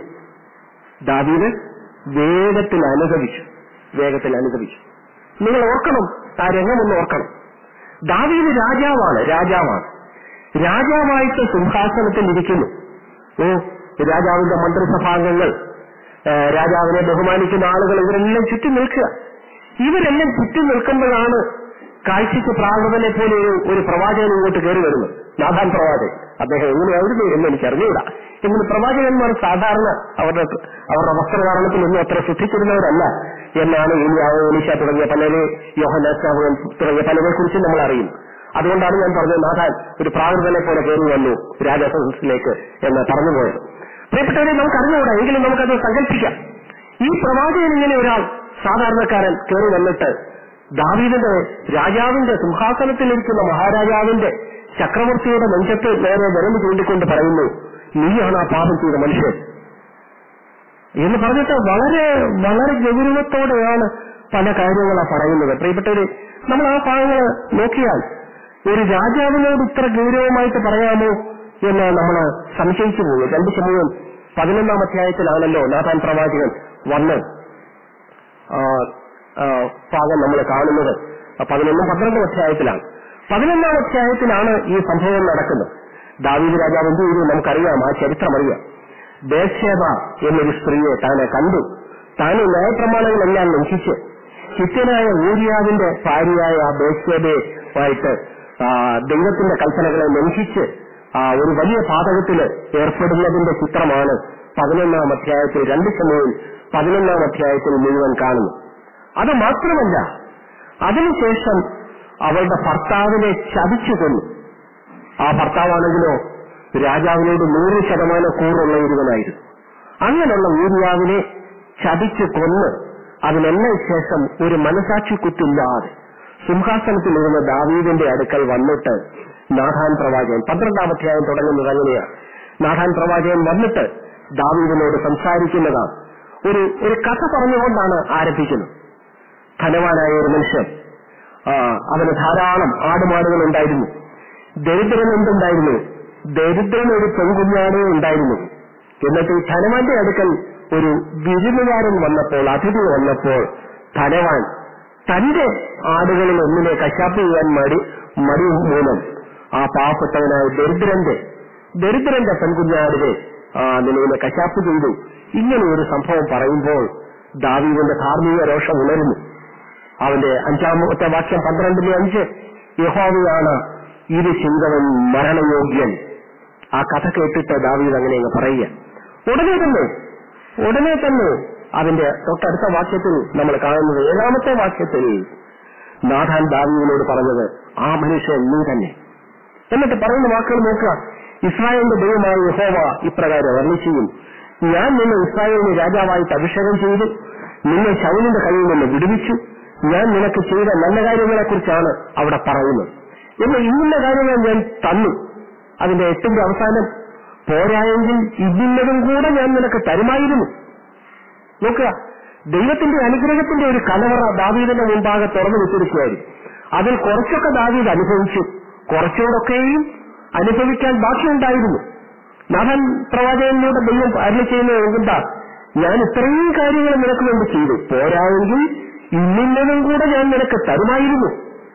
ദാവീദ് വേഗത്തിൽ അനുഗമിച്ചു വേഗത്തിൽ അനുഗമിച്ചു നിങ്ങൾ ഓർക്കണം ആ രംഗമൊന്ന് ഓർക്കണം ദാവീദ് രാജാവാണ് രാജാവാണ് രാജാവായിട്ട് സിംഹാസനത്തിൽ ഇരിക്കുന്നു ഓ രാജാവിന്റെ മന്ത്രിസഭാംഗങ്ങൾ ഏ, രാജാവിനെ ബഹുമാനിക്കുന്ന ആളുകൾ ഇവരെല്ലാം ചുറ്റി നിൽക്കുക ഇവരെല്ലാം ചുറ്റി നിൽക്കുമ്പോഴാണ് കാഴ്ചയ്ക്ക് പ്രാകൃതനെ പോലെ ഒരു ഒരു പ്രവാചകൻ ഇങ്ങോട്ട് കയറി വരുന്നത് നാഥാൻ പ്രവാചകൻ അദ്ദേഹം എങ്ങനെയായിരുന്നു എന്ന് എനിക്ക് അറിഞ്ഞുകൂടാ എങ്കിലും പ്രവാചകന്മാർ സാധാരണ അവരുടെ അവരുടെ വസ്ത്രധാരണത്തിൽ ഒന്നും അത്ര ശ്രദ്ധിച്ചിരുന്നവരല്ല എന്നാണ് ഇനിയാവ് ഒലീഷ തുടങ്ങിയ പലരെ യോഹനാസ്നാമകൻ തുടങ്ങിയ പലരെ കുറിച്ച് നമ്മൾ അറിയും അതുകൊണ്ടാണ് ഞാൻ പറഞ്ഞത് നാഥാൻ ഒരു പ്രാകൃതനെ പോലെ കയറി വന്നു രാജസദസ്സിലേക്ക് എന്ന് പറഞ്ഞുപോയത് പ്രിയപ്പെട്ടവരെ നമുക്ക് അറിഞ്ഞുകൂടാ എങ്കിലും നമുക്കത് സങ്കല്പിക്കാം ഈ പ്രവാചകൻ ഇങ്ങനെ ഒരാൾ സാധാരണക്കാരൻ കയറി വന്നിട്ട് ദാവീദിന്റെ രാജാവിന്റെ സിംഹാസനത്തിലിരിക്കുന്ന മഹാരാജാവിന്റെ ചക്രവർത്തിയുടെ നെഞ്ചത്ത് നേരെ വിരല് ചൂണ്ടിക്കൊണ്ട് പറയുന്നു നീയാണ് ആ പാപം ചെയ്ത മനുഷ്യൻ എന്ന് പറഞ്ഞിട്ട് വളരെ വളരെ ഗൗരവത്തോടെയാണ് പല കാര്യങ്ങളാ പറയുന്നത് പ്രിയപ്പെട്ടവര് നമ്മൾ ആ ഭാഗങ്ങൾ നോക്കിയാൽ ഒരു രാജാവിനോട് ഇത്ര ഗൗരവമായിട്ട് പറയാമോ എന്ന് നമ്മൾ സംശയിച്ചു പോകും രണ്ട് സമയം പതിനൊന്നാം അധ്യായത്തിലാണല്ലോ നാഥാൻ പ്രവാചകൻ വന്ന് ആ, ആ, ഭാഗം നമ്മൾ കാണുന്നത് പതിനൊന്നും പന്ത്രണ്ടും അധ്യായത്തിലാണ് പതിനൊന്നാം അധ്യായത്തിലാണ് ഈ സംഭവം നടക്കുന്നത് ദാവീദ് രാജാവ് എന്ത് ചെയ്തു നമുക്കറിയാം ആ ചരിത്രം അറിയാം ബേർഷേബ എന്നൊരു സ്ത്രീയെ താനെ കണ്ടു താന് ന്യായപ്രമാണങ്ങളെല്ലാം ലംഘിച്ച് ഹിത്യനായ ഊരിയാവിന്റെ ഭാര്യയായ ആ ബേർഷേബയുമായിട്ട് ആ, ദൈവത്തിന്റെ കൽപ്പനകളെ ലംഘിച്ച് ആ, ഒരു വലിയ പാതകത്തിൽ ഏർപ്പെടുന്നതിന്റെ ചിത്രമാണ് പതിനൊന്നാം അധ്യായത്തിൽ രണ്ട് സമയം പതിനൊന്നാം അധ്യായത്തിൽ മുഴുവൻ കാണുന്നു അത് മാത്രമല്ല അതിനുശേഷം അവളുടെ ഭർത്താവിനെ ചതിച്ചു കൊന്നു ആ ഭർത്താവാണെങ്കിലോ രാജാവിനോട് നൂറ് ശതമാനം കൂറുള്ള ഒരുവനായിരുന്നു അങ്ങനെയുള്ള ഊരിയാവിനെ ചതിച്ചു കൊന്ന് അതിനെല്ലാം ശേഷം ഒരു മനസാക്ഷി കുത്തില്ലാതെ സിംഹാസനത്തിലിരുന്ന ദാവീദിന്റെ അടുക്കൽ വന്നിട്ട് നാഥാൻ പ്രവാചകൻ പന്ത്രണ്ടാം അധ്യായം തുടങ്ങുന്നത് അങ്ങനെയാണ് നാഥാൻ പ്രവാചകൻ വന്നിട്ട് ദാവീദിനോട് സംസാരിക്കുന്നതാണ് ഒരു ഒരു കഥ പറഞ്ഞുകൊണ്ടാണ് ആരംഭിക്കുന്നത് ധനവാനായ ഒരു മനുഷ്യൻ ആ, അവന് ധാരാളം ആടുമാടുകൾ ഉണ്ടായിരുന്നു ദരിദ്രൻ എന്തുണ്ടായിരുന്നു ദരിദ്രൻ ഒരു പെൺകുഞ്ഞാടേ ഉണ്ടായിരുന്നു എന്നിട്ട് ഈ ധനവാന്റെ അടുക്കൽ ഒരു വിരുന്നുകാരൻ വന്നപ്പോൾ അതിഥി വന്നപ്പോൾ ധനവാൻ തന്റെ ആടുകളിൽ ഒന്നിനെ കശാപ്പ് ചെയ്യാൻ മടി മടി മൂലം ആ പാവപ്പെട്ടവനായ ദരിദ്രന്റെ ദരിദ്രന്റെ പെൺകുഞ്ഞാടിനെ ആ നിലവിലെ കശാപ്പ് ചെയ്തു ഇങ്ങനെ ഒരു സംഭവം പറയുമ്പോൾ ദാവീദിന്റെ ധാർമ്മിക രോഷം ഉണരുന്നു അവന്റെ അഞ്ചാമത്തെ വാക്യം പന്ത്രണ്ടിലെ അഞ്ച് യഹോവയാണ് ഇത് ചെയ്തവൻ മരണയോഗ്യൻ ആ കഥ കേട്ടിട്ട് ദാവീദ് അങ്ങനെ അങ്ങ് പറയുക ഉടനെ തന്നെ ഉടനെ തന്നെ അതിന്റെ തൊട്ടടുത്ത വാക്യത്തിൽ നമ്മൾ കാണുന്നത് ഏഴാമത്തെ വാക്യത്തിൽ നാഥാൻ ദാവീദിനോട് പറഞ്ഞത് ആ മനുഷ്യൻ നീ തന്നെ എന്നിട്ട് പറയുന്ന വാക്കുകൾ നോക്കുക ഇസ്രായേലിന്റെ ദൈവമായ യഹോവ ഇപ്രകാരം വർണ്ണി ചെയ്യും ഞാൻ നിന്നെ ഇസ്രായേലിന് രാജാവായിട്ട് അഭിഷേകം ചെയ്തു നിന്നെ ശൗലിന്റെ കയ്യിൽ നിന്ന് വിടുവിച്ചു ഞാൻ നിനക്ക് ചെയ്ത നല്ല കാര്യങ്ങളെ കുറിച്ചാണ് അവിടെ പറയുന്നത് എന്ന് ഇന്ന കാര്യങ്ങൾ ഞാൻ തന്നു അതിന്റെ എട്ടിന്റെ അവസാനം പോരായെങ്കിൽ ഇതിന്നതും കൂടെ ഞാൻ നിനക്ക് തരുമായിരുന്നു നോക്കുക ദൈവത്തിന്റെ അനുഗ്രഹത്തിന്റെ ഒരു കലവറ ദാവീദിന്റെ മുമ്പാകെ തുറന്നു വെച്ചിരിക്കുകയായിരുന്നു അതിൽ കുറച്ചൊക്കെ ദാവീദ് അനുഭവിച്ചു കുറച്ചുകൂടൊക്കെയും അനുഭവിക്കാൻ ബാക്കിയുണ്ടായിരുന്നു നാഥൻ പ്രവാചകനിലൂടെ ദൈവം അരുളി ചെയ്യുന്നത് എന്താ ഞാൻ ഇത്രയും കാര്യങ്ങൾ നിനക്ക് വേണ്ടി ചെയ്തു പോരായെങ്കിൽ ഇന്നിന്നതും കൂടെ ഞാൻ നിനക്ക് തരുമായിരുന്നു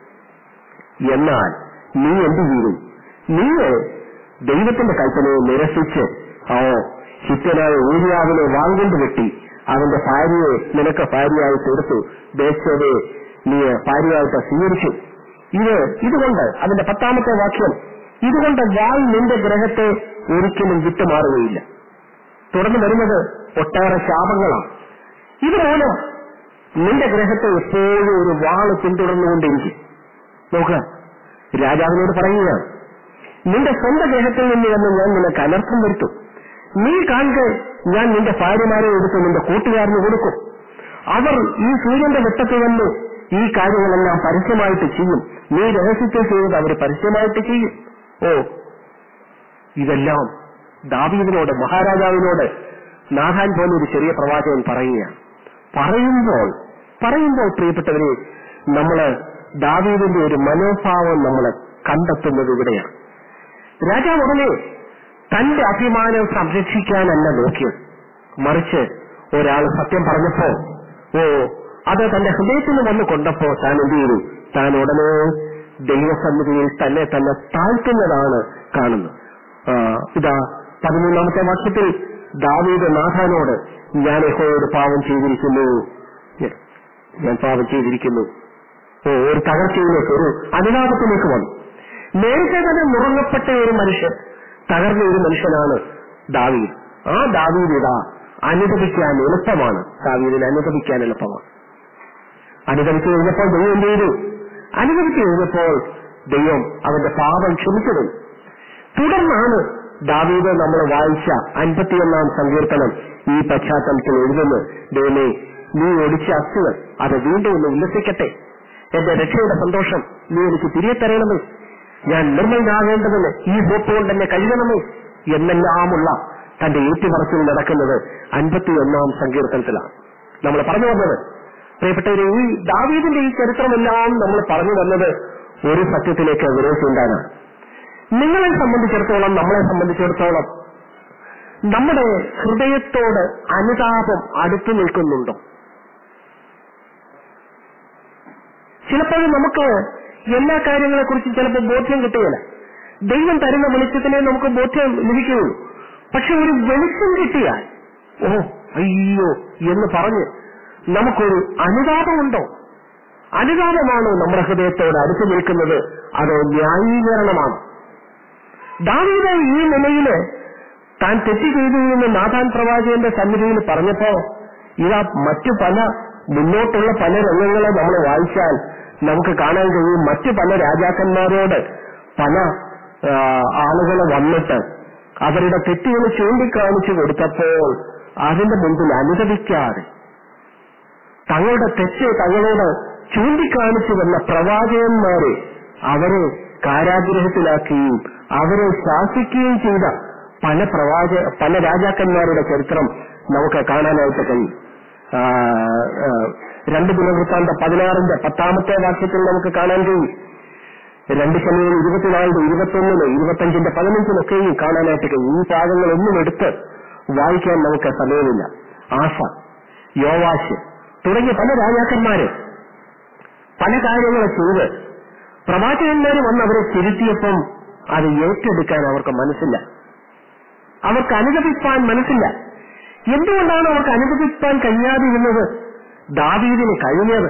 എന്നാൽ നീ എന്ത് ചെയ്തു നീ ദൈവത്തിന്റെ കൽപ്പനയെ നിരസിച്ച് ഓ ഹിത്യനായ ഊര്യാവിനെ വാങ്കൊണ്ട് വെട്ടി അവന്റെ ഭാര്യയെ നിനക്ക് ഭാര്യയായി തീർത്തു ദേശത്തെ നീ ഭാര്യയായിട്ട് സ്വീകരിച്ചു ഇത് ഇതുകൊണ്ട് അതിന്റെ പത്താമത്തെ വാക്യം ഇതുകൊണ്ട് വാൾ നിന്റെ ഗ്രഹത്തെ ഒരിക്കലും വിട്ടുമാറുകയില്ല തുടർന്ന് വരുന്നത് ഒട്ടേറെ ശാപങ്ങളാണ് ഇതുമൂലം നിന്റെ ഗ്രഹത്തെ എപ്പോഴും ഒരു വാള് പിന്തുടർന്നുകൊണ്ടിരിക്കും നോക്കുക രാജാവിനോട് പറയുകയാണ് നിന്റെ സ്വന്തം ഗ്രഹത്തിൽ നിന്ന് തന്നെ ഞാൻ നിനക്ക് അനർത്ഥം വരുത്തും നീ കാണുക ഞാൻ നിന്റെ ഭാര്യമാരെ എടുത്ത് നിന്റെ കൂട്ടുകാരന് കൊടുക്കും അവർ ഈ സൂര്യന്റെ വെട്ടത്തിൽ വന്ന് ഈ കാര്യങ്ങളെല്ലാം പരസ്യമായിട്ട് ചെയ്യും നീ രഹസ്യത്തിൽ ചെയ്തത് അവർ പരസ്യമായിട്ട് ചെയ്യും ഓ ഇതെല്ലാം ദാവീദിനോട് മഹാരാജാവിനോട് നാഥാൻ പോലെ ഒരു ചെറിയ പ്രവാചകൻ പറയുകയാണ് പറയുമ്പോൾ പറയുമ്പോൾ പ്രിയപ്പെട്ടവരെ നമ്മള് ദാവീദിന്റെ ഒരു മനോഭാവം നമ്മൾ കണ്ടെത്തുന്നത് ഇവിടെയാണ് രാജാവ് ഉടനെ തന്റെ അഭിമാനം സംരക്ഷിക്കാനല്ല നോക്കിയത് മറിച്ച് ഒരാൾ സത്യം പറഞ്ഞപ്പോ ഓ അത് തന്റെ ഹൃദയത്തിൽ വന്ന് കൊണ്ടപ്പോ താൻ എന്ത് ചെയ്തു താൻ ഉടനെ ദൈവസന്നിധിയിൽ തന്നെ തന്നെ താഴ്ത്തുന്നതാണ് കാണുന്നത് ആ, ഇതാ പതിമൂന്നാമത്തെ വർഷത്തിൽ ദാവീദ് നാഥാനോട് ഞാൻ യഹോയോട് പാവം ചെയ്തിരിക്കുന്നു ഞാൻ പാവം ചെയ്തിരിക്കുന്നു ഓ ഒരു തകർച്ചയിലേക്ക് ഒരു അനുതാപത്തിലേക്ക് വന്നു നേരത്തെ തന്നെ മുറങ്ങപ്പെട്ട ഒരു മനുഷ്യൻ തകർന്ന ഒരു മനുഷ്യനാണ് ദാവീദ് ആ ദാവീദ് ഇതാ അനുദപിക്കാൻ എളുപ്പമാണ് ദാവീദിന് അനുദപിക്കാൻ എളുപ്പമാണ് അനുദപിച്ചു കഴിഞ്ഞപ്പോൾ ദൈവം എന്ത് ചെയ്തു അനുദപിച്ചു കഴിഞ്ഞപ്പോൾ ദൈവം അവന്റെ പാപം ക്ഷമിച്ചത് തുടർന്നാണ് ദാവീദ് നമ്മൾ വായിച്ച അൻപത്തിയൊന്നാം സങ്കീർത്തനം ഈ പശ്ചാത്തലത്തിൽ എഴുതുന്നു ദൈവമേ നീ ഒടിച്ച അസ്ഥികൾ അത് വീണ്ടും ഒന്ന് ഉല്ലസിക്കട്ടെ എന്റെ രക്ഷയുടെ സന്തോഷം നീ എനിക്ക് തിരികെ തരണമേ ഞാൻ നിർമ്മലനാകേണ്ടതിന് ഈ ഹോപ്പ് കൊണ്ട് എന്നെ കഴുകണമേ എന്നെല്ലാമുള്ള തന്റെ ഏറ്റുപറച്ചിൽ നടക്കുന്നത് അൻപത്തിയൊന്നാം സങ്കീർത്തനത്തിലാണ് നമ്മൾ പറഞ്ഞു വന്നത് പ്രിയപ്പെട്ടവരെ ഈ ദാവീദിന്റെ ഈ ചരിത്രമെല്ലാം നമ്മൾ പറഞ്ഞു വന്നത് ഒരു സത്യത്തിലേക്ക് വിരോധിച്ചുണ്ടാകാനാണ് നിങ്ങളെ സംബന്ധിച്ചിടത്തോളം നമ്മളെ സംബന്ധിച്ചിടത്തോളം നമ്മുടെ ഹൃദയത്തോട് അനുതാപം അടുത്തു നിൽക്കുന്നുണ്ടോ ചിലപ്പോൾ നമുക്ക് എല്ലാ കാര്യങ്ങളെക്കുറിച്ചും ചിലപ്പോൾ ബോധ്യം കിട്ടുകയില്ല ദൈവം തരുന്ന വെളിച്ചത്തിനെ നമുക്ക് ബോധ്യം ലഭിക്കുകയുള്ളൂ പക്ഷെ ഒരു വെളിച്ചം കിട്ടിയാൽ ഓ അയ്യോ എന്ന് പറഞ്ഞ് നമുക്കൊരു അനുതാപമുണ്ടോ അനുതാപമാണോ നമ്മുടെ ഹൃദയത്തോട് അടുത്തു നിൽക്കുന്നത് അതോ ന്യായീകരണമാണോ ദാവീദ് ഈ നിലയില് താൻ തെറ്റ് ചെയ്തു എന്ന് നാഥാൻ പ്രവാചകന്റെ സന്നിധിയിൽ പറഞ്ഞപ്പോ ഇതാ മറ്റു പല മുന്നോട്ടുള്ള പല രംഗങ്ങളെ നമ്മൾ വായിച്ചാൽ നമുക്ക് കാണാൻ കഴിയും മറ്റു പല രാജാക്കന്മാരോട് പല ആ, ആളുകൾ വന്നിട്ട് അവരുടെ തെറ്റുകൾ ചൂണ്ടിക്കാണിച്ചു കൊടുത്തപ്പോൾ അതിന്റെ മുൻപിൽ അനുദപിക്കാതെ തങ്ങളുടെ തെറ്റ് തങ്ങളോട് ചൂണ്ടിക്കാണിച്ചു വന്ന പ്രവാചകന്മാരെ അവരെ കാരാഗ്രഹത്തിലാക്കുകയും അവരെ ശാസിക്കുകയും ചെയ്ത പല പ്രവാച പല രാജാക്കന്മാരുടെ ചരിത്രം നമുക്ക് കാണാനായിട്ട് കഴിയും ആ, ആ, രണ്ട് ദിനവൃത്താന്ത പതിനാറിന്റെ പത്താമത്തെ വാക്യത്തിൽ നമുക്ക് കാണാൻ കഴിയും രണ്ട് ശനിയിൽ ഇരുപത്തിനാലിന് ഇരുപത്തൊന്നിന് ഇരുപത്തഞ്ചിന്റെ പതിനഞ്ചിനൊക്കെയും കാണാനായിട്ട് കഴിയും ഈ ഭാഗങ്ങളൊന്നും എടുത്ത് വായിക്കാൻ നമുക്ക് സമയമില്ല ആശ യോവാശ് തുടങ്ങിയ പല രാജാക്കന്മാര് പല കാര്യങ്ങൾ ചെയ്ത് പ്രവാചകന്മാര് വന്ന് അവരെ തിരുത്തിയപ്പം അത് ഏറ്റെടുക്കാൻ അവർക്ക് മനസ്സില്ല അവർക്ക് അനുഗമിപ്പാൻ മനസ്സില്ല എന്തുകൊണ്ടാണ് അവർക്ക് അനുഗമിപ്പാൻ കഴിയാതിരുന്നത് ദാവീദിന് കഴിഞ്ഞത്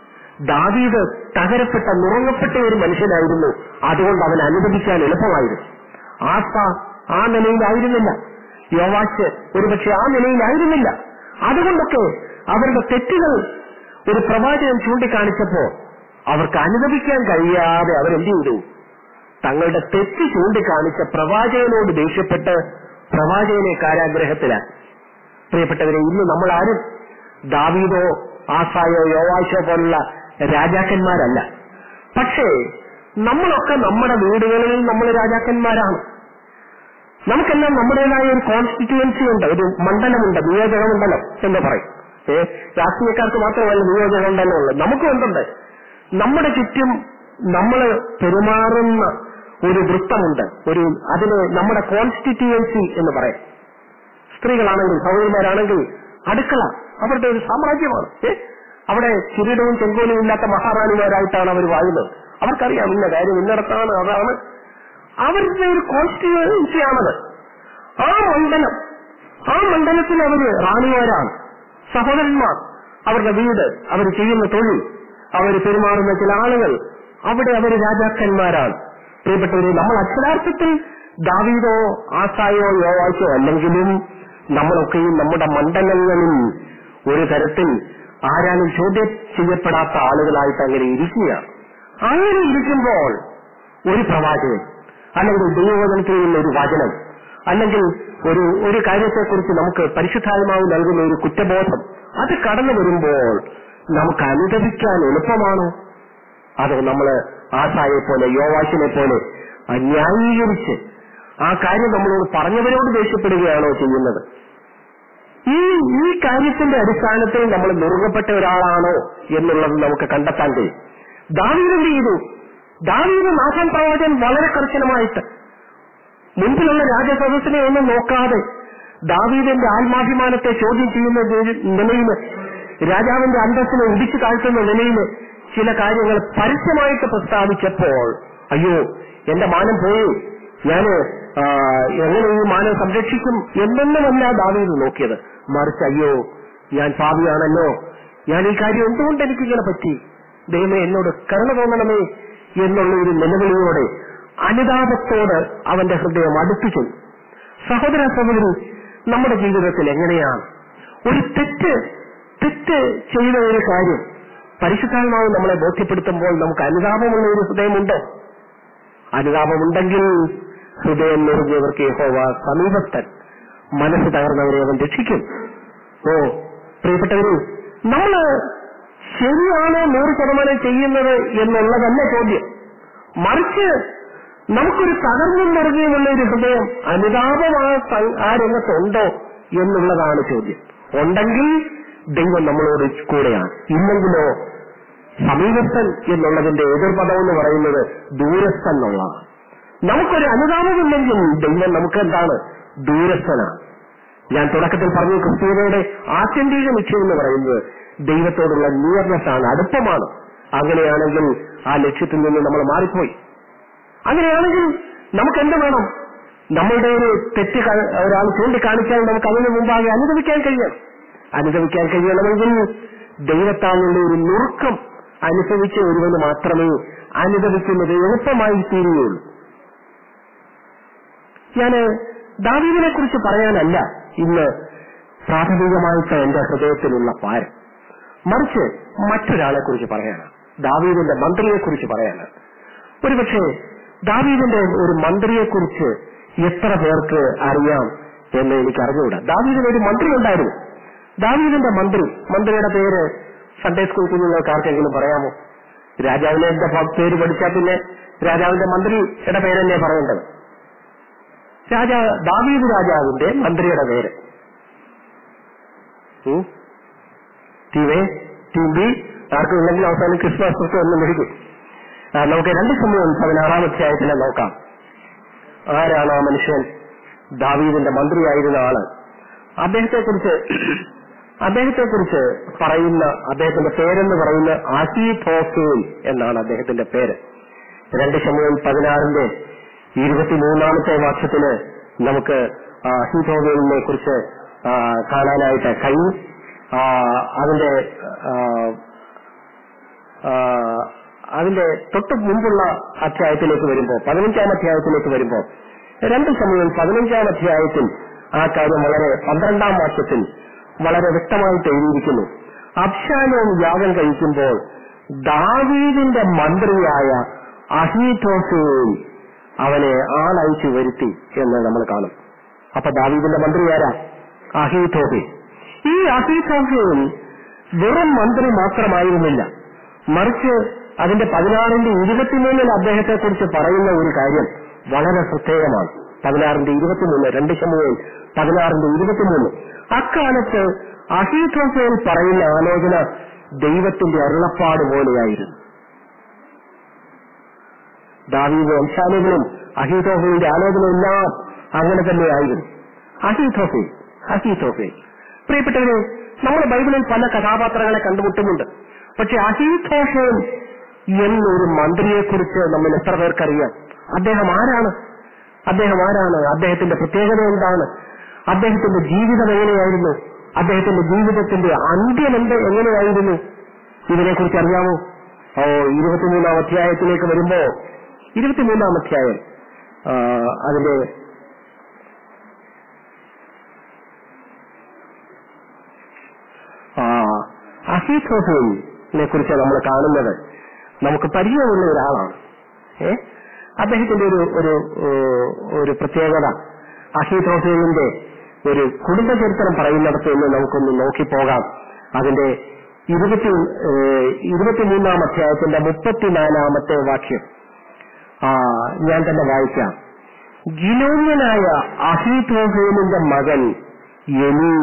ദാവീദ് തകരപ്പെട്ട നുറങ്ങപ്പെട്ട ഒരു മനുഷ്യനായിരുന്നു അതുകൊണ്ട് അവൻ അനുഗമിക്കാൻ എളുപ്പമായിരുന്നു ആസ ആ നിലയിലായിരുന്നില്ല യോവാശ് ഒരുപക്ഷെ ആ നിലയിലായിരുന്നില്ല അതുകൊണ്ടൊക്കെ അവരുടെ തെറ്റുകൾ ഒരു പ്രവാചകൻ ചൂണ്ടിക്കാണിച്ചപ്പോ അവർക്ക് അനുഗമിക്കാൻ കഴിയാതെ അവരെന്ത് ചെയ്തു തങ്ങളുടെ തെറ്റ് ചൂണ്ടിക്കാണിച്ച പ്രവാചകനോട് ദേഷ്യപ്പെട്ട് പ്രവാചകനെ കാരാഗ്രഹത്തിലാക്കി പ്രിയപ്പെട്ടവരെ ഇന്ന് നമ്മൾ ആരും ദാവീദോ ആസായോ യോവാശോ പോലുള്ള രാജാക്കന്മാരല്ല പക്ഷേ നമ്മളൊക്കെ നമ്മുടെ വീടുകളിൽ നമ്മൾ രാജാക്കന്മാരാണ് നമുക്കെല്ലാം നമ്മുടേതായ ഒരു കോൺസ്റ്റിറ്റ്യുവൻസി ഉണ്ട് ഒരു മണ്ഡലമുണ്ട് നിയോജക മണ്ഡലം എന്ന് പറയും ഏ രാഷ്ട്രീയക്കാർക്ക് മാത്രമല്ല നിയോജക മണ്ഡലം ഉള്ളത് നമുക്കും എന്തുണ്ട് നമ്മുടെ ചുറ്റും നമ്മൾ പെരുമാറുന്ന ഒരു വൃത്തമുണ്ട് ഒരു അതിന് നമ്മുടെ കോൺസ്റ്റിറ്റ്യുവൻസി എന്ന് പറയും സ്ത്രീകളാണെങ്കിൽ സഹോദരിമാരാണെങ്കിൽ അടുക്കള അവരുടെ ഒരു സാമ്രാജ്യമാണ് ഏ? അവിടെ കിരീടവും ചെങ്കോലും ഇല്ലാത്ത മഹാറാണിമാരായിട്ടാണ് അവർ വാഴുന്നത് അവർക്കറിയാം ഇന്ന കാര്യം ഇന്നിടത്താണ് അതാണ് അവരുടെ ഒരു കോൺസ്റ്റിറ്റ്യുവൻസിയാണത് ആ മണ്ഡലം ആ മണ്ഡലത്തിൽ അവര് റാണിമാരാണ് സഹോദരന്മാർ അവരുടെ വീട് അവർ ചെയ്യുന്ന തൊഴിൽ അവർ പെരുമാറുന്ന ചില ആളുകൾ അവിടെ അവർ രാജാക്കന്മാരാണ് പ്രിയപ്പെട്ടവരെ നമ്മൾ അക്ഷരാർത്ഥത്തിൽ ദാവീദോ ആസായോ യോവാച്ചോ അല്ലെങ്കിലും നമ്മളൊക്കെയും നമ്മുടെ മണ്ഡലങ്ങളിൽ ഒരു തരത്തിൽ ആരാലും ചോദ്യം ചെയ്യപ്പെടാത്ത ആളുകളായിട്ട് അങ്ങനെ ഇരിക്കുകയാണ് അങ്ങനെ ഇരിക്കുമ്പോൾ ഒരു പ്രവാചകൻ അല്ലെങ്കിൽ ദൈവവചനത്തിൽ നിന്ന ഒരു വചനം അല്ലെങ്കിൽ ഒരു ഒരു കാര്യത്തെക്കുറിച്ച് നമുക്ക് പരിശുദ്ധാത്മാവ് നൽകുന്ന ഒരു കുറ്റബോധം അത് കടന്നു വരുമ്പോൾ നമുക്ക് അനുദപിക്കാൻ എളുപ്പമാണോ അതോ നമ്മള് ആശായെ പോലെ യോവാശിനെ പോലെ ന്യായീകരിച്ച് ആ കാര്യം നമ്മളോട് പറഞ്ഞവരോട് ദേഷ്യപ്പെടുകയാണോ ചെയ്യുന്നത് ഈ ഈ കാര്യത്തിന്റെ അടിസ്ഥാനത്തിൽ നമ്മൾ നുറുകപ്പെട്ട ഒരാളാണോ എന്നുള്ളത് നമുക്ക് കണ്ടെത്താൻ കഴിയും ദാവീദ് എന്ത് ചെയ്തു ദാവീദ് നാഥാൻ പ്രവാചകൻ വളരെ കർശനമായിട്ട് മുൻപിലുള്ള രാജസദസ്സിനെ ഒന്നും നോക്കാതെ ദാവീദിന്റെ ആത്മാഭിമാനത്തെ ചോദ്യം ചെയ്യുന്ന നിലയിൽ രാജാവിന്റെ അന്തസ്സിനെ ഇടിച്ചു താഴ്ത്തുന്ന നിലയിൽ ചില കാര്യങ്ങൾ പരസ്യമായിട്ട് പ്രസ്താവിച്ചപ്പോൾ അയ്യോ എന്റെ മാനം പോയി ഞാന് ആ, എങ്ങനെ ഈ മാനം സംരക്ഷിക്കും എന്നൊന്നുമല്ല ദാവീദ് നോക്കിയത് മറിച്ച് അയ്യോ ഞാൻ പാപിയാണല്ലോ ഞാൻ ഈ കാര്യം എന്തുകൊണ്ട് എനിക്കിങ്ങനെ പറ്റി ദൈവമേ എന്നോട് കരുണ തോന്നണമേ എന്നുള്ള ഒരു നിലവിളിയോടെ അനുതാപത്തോട് അവന്റെ ഹൃദയം അടുത്തു ചെന്നു സഹോദര സഹോദരി നമ്മുടെ ജീവിതത്തിൽ എങ്ങനെയാണ് ഒരു തെറ്റ് തെറ്റ് ചെയ്ത ഒരു കാര്യം പരിശുദ്ധാത്മാവ് നമ്മളെ ബോധ്യപ്പെടുത്തുമ്പോൾ നമുക്ക് അനുതാപമുള്ള ഒരു ഹൃദയമുണ്ടോ അനുതാപമുണ്ടെങ്കിൽ ഹൃദയം നുറുകിയവർക്ക് യഹോവ സമീപസ്ഥൻ മനസ്സ് തകർന്നവരെ അവൻ രക്ഷിക്കും ഓ പ്രിയപ്പെട്ടവരെ നമ്മള് ശരിയാണോ നൂറ് ശതമാനം ചെയ്യുന്നത് എന്നുള്ളതല്ല ചോദ്യം മറിച്ച് നമുക്കൊരു തകർന്നും നിറഞ്ഞുമുള്ള ഒരു ഹൃദയം അനുതാപം ആ സ- ആ രംഗത്തുണ്ടോ എന്നുള്ളതാണ് ചോദ്യം ഉണ്ടെങ്കിൽ ദൈവം നമ്മളോട് കൂടെയാണ് ഇല്ലെങ്കിലോ സമീപസ്ഥൻ എന്നുള്ളതിന്റെ എതിർപദം എന്ന് പറയുന്നത് ദൂരസ്ഥൻ എന്നുള്ളതാണ് നമുക്കൊരു അനുതാപമില്ലെങ്കിൽ ദൈവം നമുക്ക് എന്താണ് ദൂരസ്ഥനാണ് ഞാൻ തുടക്കത്തിൽ പറഞ്ഞു ക്രിസ്തീയതയുടെ ആത്യന്തിക ലക്ഷ്യം എന്ന് പറയുന്നത് ദൈവത്തോടുള്ള നിയർനെസ് ആണ് അടുപ്പമാണ് അങ്ങനെയാണെങ്കിൽ ആ ലക്ഷ്യത്തിൽ നിന്ന് നമ്മൾ മാറിപ്പോയി അങ്ങനെയാണെങ്കിൽ നമുക്ക് എന്ത് വേണം നമ്മളുടെ ഒരു തെറ്റ് ക- ഒരാൾ ചൂണ്ടിക്കാണിച്ചാൽ നമുക്ക് അതിന് മുമ്പാകെ അനുഭവിക്കാൻ കഴിയണം അനുഭവിക്കാൻ കഴിയണമെങ്കിൽ ദൈവത്താലുള്ള ഒരു നുറുക്കം അനുഭവിച്ച ഒരുവന് മാത്രമേ അനുഭവിക്കുന്നത് എളുപ്പമായി തീരുകയുള്ളൂ ഞാന് ദാവീദിനെ കുറിച്ച് പറയാനല്ല ഇന്ന് പ്രാഥമികമായിട്ട് എന്റെ ഹൃദയത്തിലുള്ള പാരം മറിച്ച് മറ്റൊരാളെ കുറിച്ച് പറയാനാണ് ദാവീദിന്റെ മന്ത്രിയെ കുറിച്ച് പറയാനാണ് ഒരുപക്ഷെ ദാവീദിന്റെ ഒരു മന്ത്രിയെ കുറിച്ച് എത്ര പേർക്ക് അറിയാം എന്ന് എനിക്ക് അറിഞ്ഞുകൂടാ ദാവീദിന് ഒരു മന്ത്രി ഉണ്ടായിരുന്നു ദാവീദിന്റെ മന്ത്രി മന്ത്രിയുടെ പേര് സൺഡേ സ്കൂൾ കുഞ്ഞുങ്ങൾക്ക് ആർക്കെങ്കിലും പറയാമോ രാജാവിനെ എന്റെ പേര് പഠിച്ചാൽ പിന്നെ രാജാവിന്റെ മന്ത്രിയുടെ പേരല്ലേ പറയേണ്ടത് രാജാ ദാവീദ് രാജാവിന്റെ മന്ത്രിയുടെ പേര് ഉം? ടീം എ ടീം ബി ആർക്കും ഇല്ലെങ്കിൽ അവസാനം ക്രിസ്മസ് ക്രിസ്തു എന്ന് വിളിക്കും ആ, നമുക്ക് രണ്ട് സമയം പതിനാറാം അധ്യായത്തിലെ നോക്കാം ആരാണ് ആ മനുഷ്യൻ ദാവീദിന്റെ മന്ത്രിയായിരുന്ന ആള് അദ്ദേഹത്തെ കുറിച്ച് അദ്ദേഹത്തെ കുറിച്ച് പറയുന്ന അദ്ദേഹത്തിന്റെ പേരെന്ന് പറയുന്ന ആസിഫോസേൽ എന്നാണ് അദ്ദേഹത്തിന്റെ പേര് രണ്ട് സമയം പതിനാറിന്റെ ഇരുപത്തിമൂന്നാമത്തെ വർഷത്തിന് നമുക്ക് ഹീതോവേലിനെ കുറിച്ച് ആ, കാണാനായിട്ട് കഴിയും ആ, അതിന്റെ ആ, ആ, അതിന്റെ തൊട്ട് മുമ്പുള്ള അധ്യായത്തിലേക്ക് വരുമ്പോൾ പതിനഞ്ചാം അധ്യായത്തിലേക്ക് വരുമ്പോൾ രണ്ട് സമയം പതിനഞ്ചാം അധ്യായത്തിൽ ആ കാര്യം വളരെ പന്ത്രണ്ടാം വർഷത്തിൽ വളരെ വ്യക്തമായിട്ട് എഴുതിയിരിക്കുന്നു അബ്ശാലോം യാഗം കഴിക്കുമ്പോൾ ദാവീദിന്റെ മന്ത്രിയായ അഹീതോഫേൽ അവനെ ആളയച്ചു വരുത്തി എന്ന് നമ്മൾ കാണും അപ്പൊ ദാവീദിന്റെ മന്ത്രി ആരാ അഹീതോഫേൽ ഈ അഹീതോഫേൽ വെറും മന്ത്രി മാത്രമായിരുന്നില്ല മറിച്ച് അതിന്റെ പതിനാറിന്റെ ഇരുപത്തിമൂന്നിൽ അദ്ദേഹത്തെ കുറിച്ച് പറയുന്ന ഒരു കാര്യം വളരെ പ്രത്യേകമാണ് പതിനാറിന്റെ ഇരുപത്തിമൂന്ന് രണ്ട് ശമുവേൽ പതിനാറിന്റെ ഇരുപത്തിമൂന്ന് അക്കാലത്ത് അഹീതോഫേൽ പറയുന്ന ആലോചന ദൈവത്തിന്റെ അരുളപ്പാട് പോലെയായിരുന്നു ദാവീദ് വംശാലുകളും അഹീതോഫേലിന്റെ ആലോചന എല്ലാം അങ്ങനെ തന്നെയായിരുന്നു അഹീതോഫേൽ അഹീതോഫേൽ പ്രിയപ്പെട്ടവരെ നമ്മൾ ബൈബിളിൽ പല കഥാപാത്രങ്ങളെ കണ്ടുമുട്ടുന്നുണ്ട് പക്ഷെ അഹീതോഷേൻ എന്നൊരു മന്ത്രിയെക്കുറിച്ച് നമ്മൾ എത്ര പേർക്കറിയാം അദ്ദേഹം ആരാണ് അദ്ദേഹം ആരാണ് അദ്ദേഹത്തിന്റെ പ്രത്യേകത എന്താണ് അദ്ദേഹത്തിന്റെ ജീവിതം എങ്ങനെയായിരുന്നു അദ്ദേഹത്തിന്റെ ജീവിതത്തിന്റെ അന്ത്യം എന്ത് എങ്ങനെയായിരുന്നു ഇതിനെക്കുറിച്ച് അറിയാമോ ഓ ഇരുപത്തിമൂന്നാം അധ്യായത്തിലേക്ക് വരുമ്പോ ഇരുപത്തിമൂന്നാം അധ്യായം ആ, അതിന്റെ ആ അഹീഥോഫിനെ കുറിച്ച് നമ്മൾ കാണുന്നത് നമുക്ക് പരിചയമുള്ള ഒരാളാണ് ഏ അദ്ദേഹത്തിന്റെ ഒരു ഒരു ഏഹ്, ഒരു പ്രത്യേകത അഹീഥോഫിന്റെ ഒരു കുടുംബ ചരിത്രം പറയുന്നിടത്ത് നിന്ന് നമുക്കൊന്ന് നോക്കിപ്പോകാം അതിന്റെ ഇരുപത്തി ഏഹ്, ഇരുപത്തിമൂന്നാം അധ്യായത്തിന്റെ മുപ്പത്തിനാലാമത്തെ വാക്യം ആ ഞാൻ തന്നെ വായിക്കാം ഗിലോന്യനായ അഹീഥോഫേലിന്റെ മകൻ എലീയ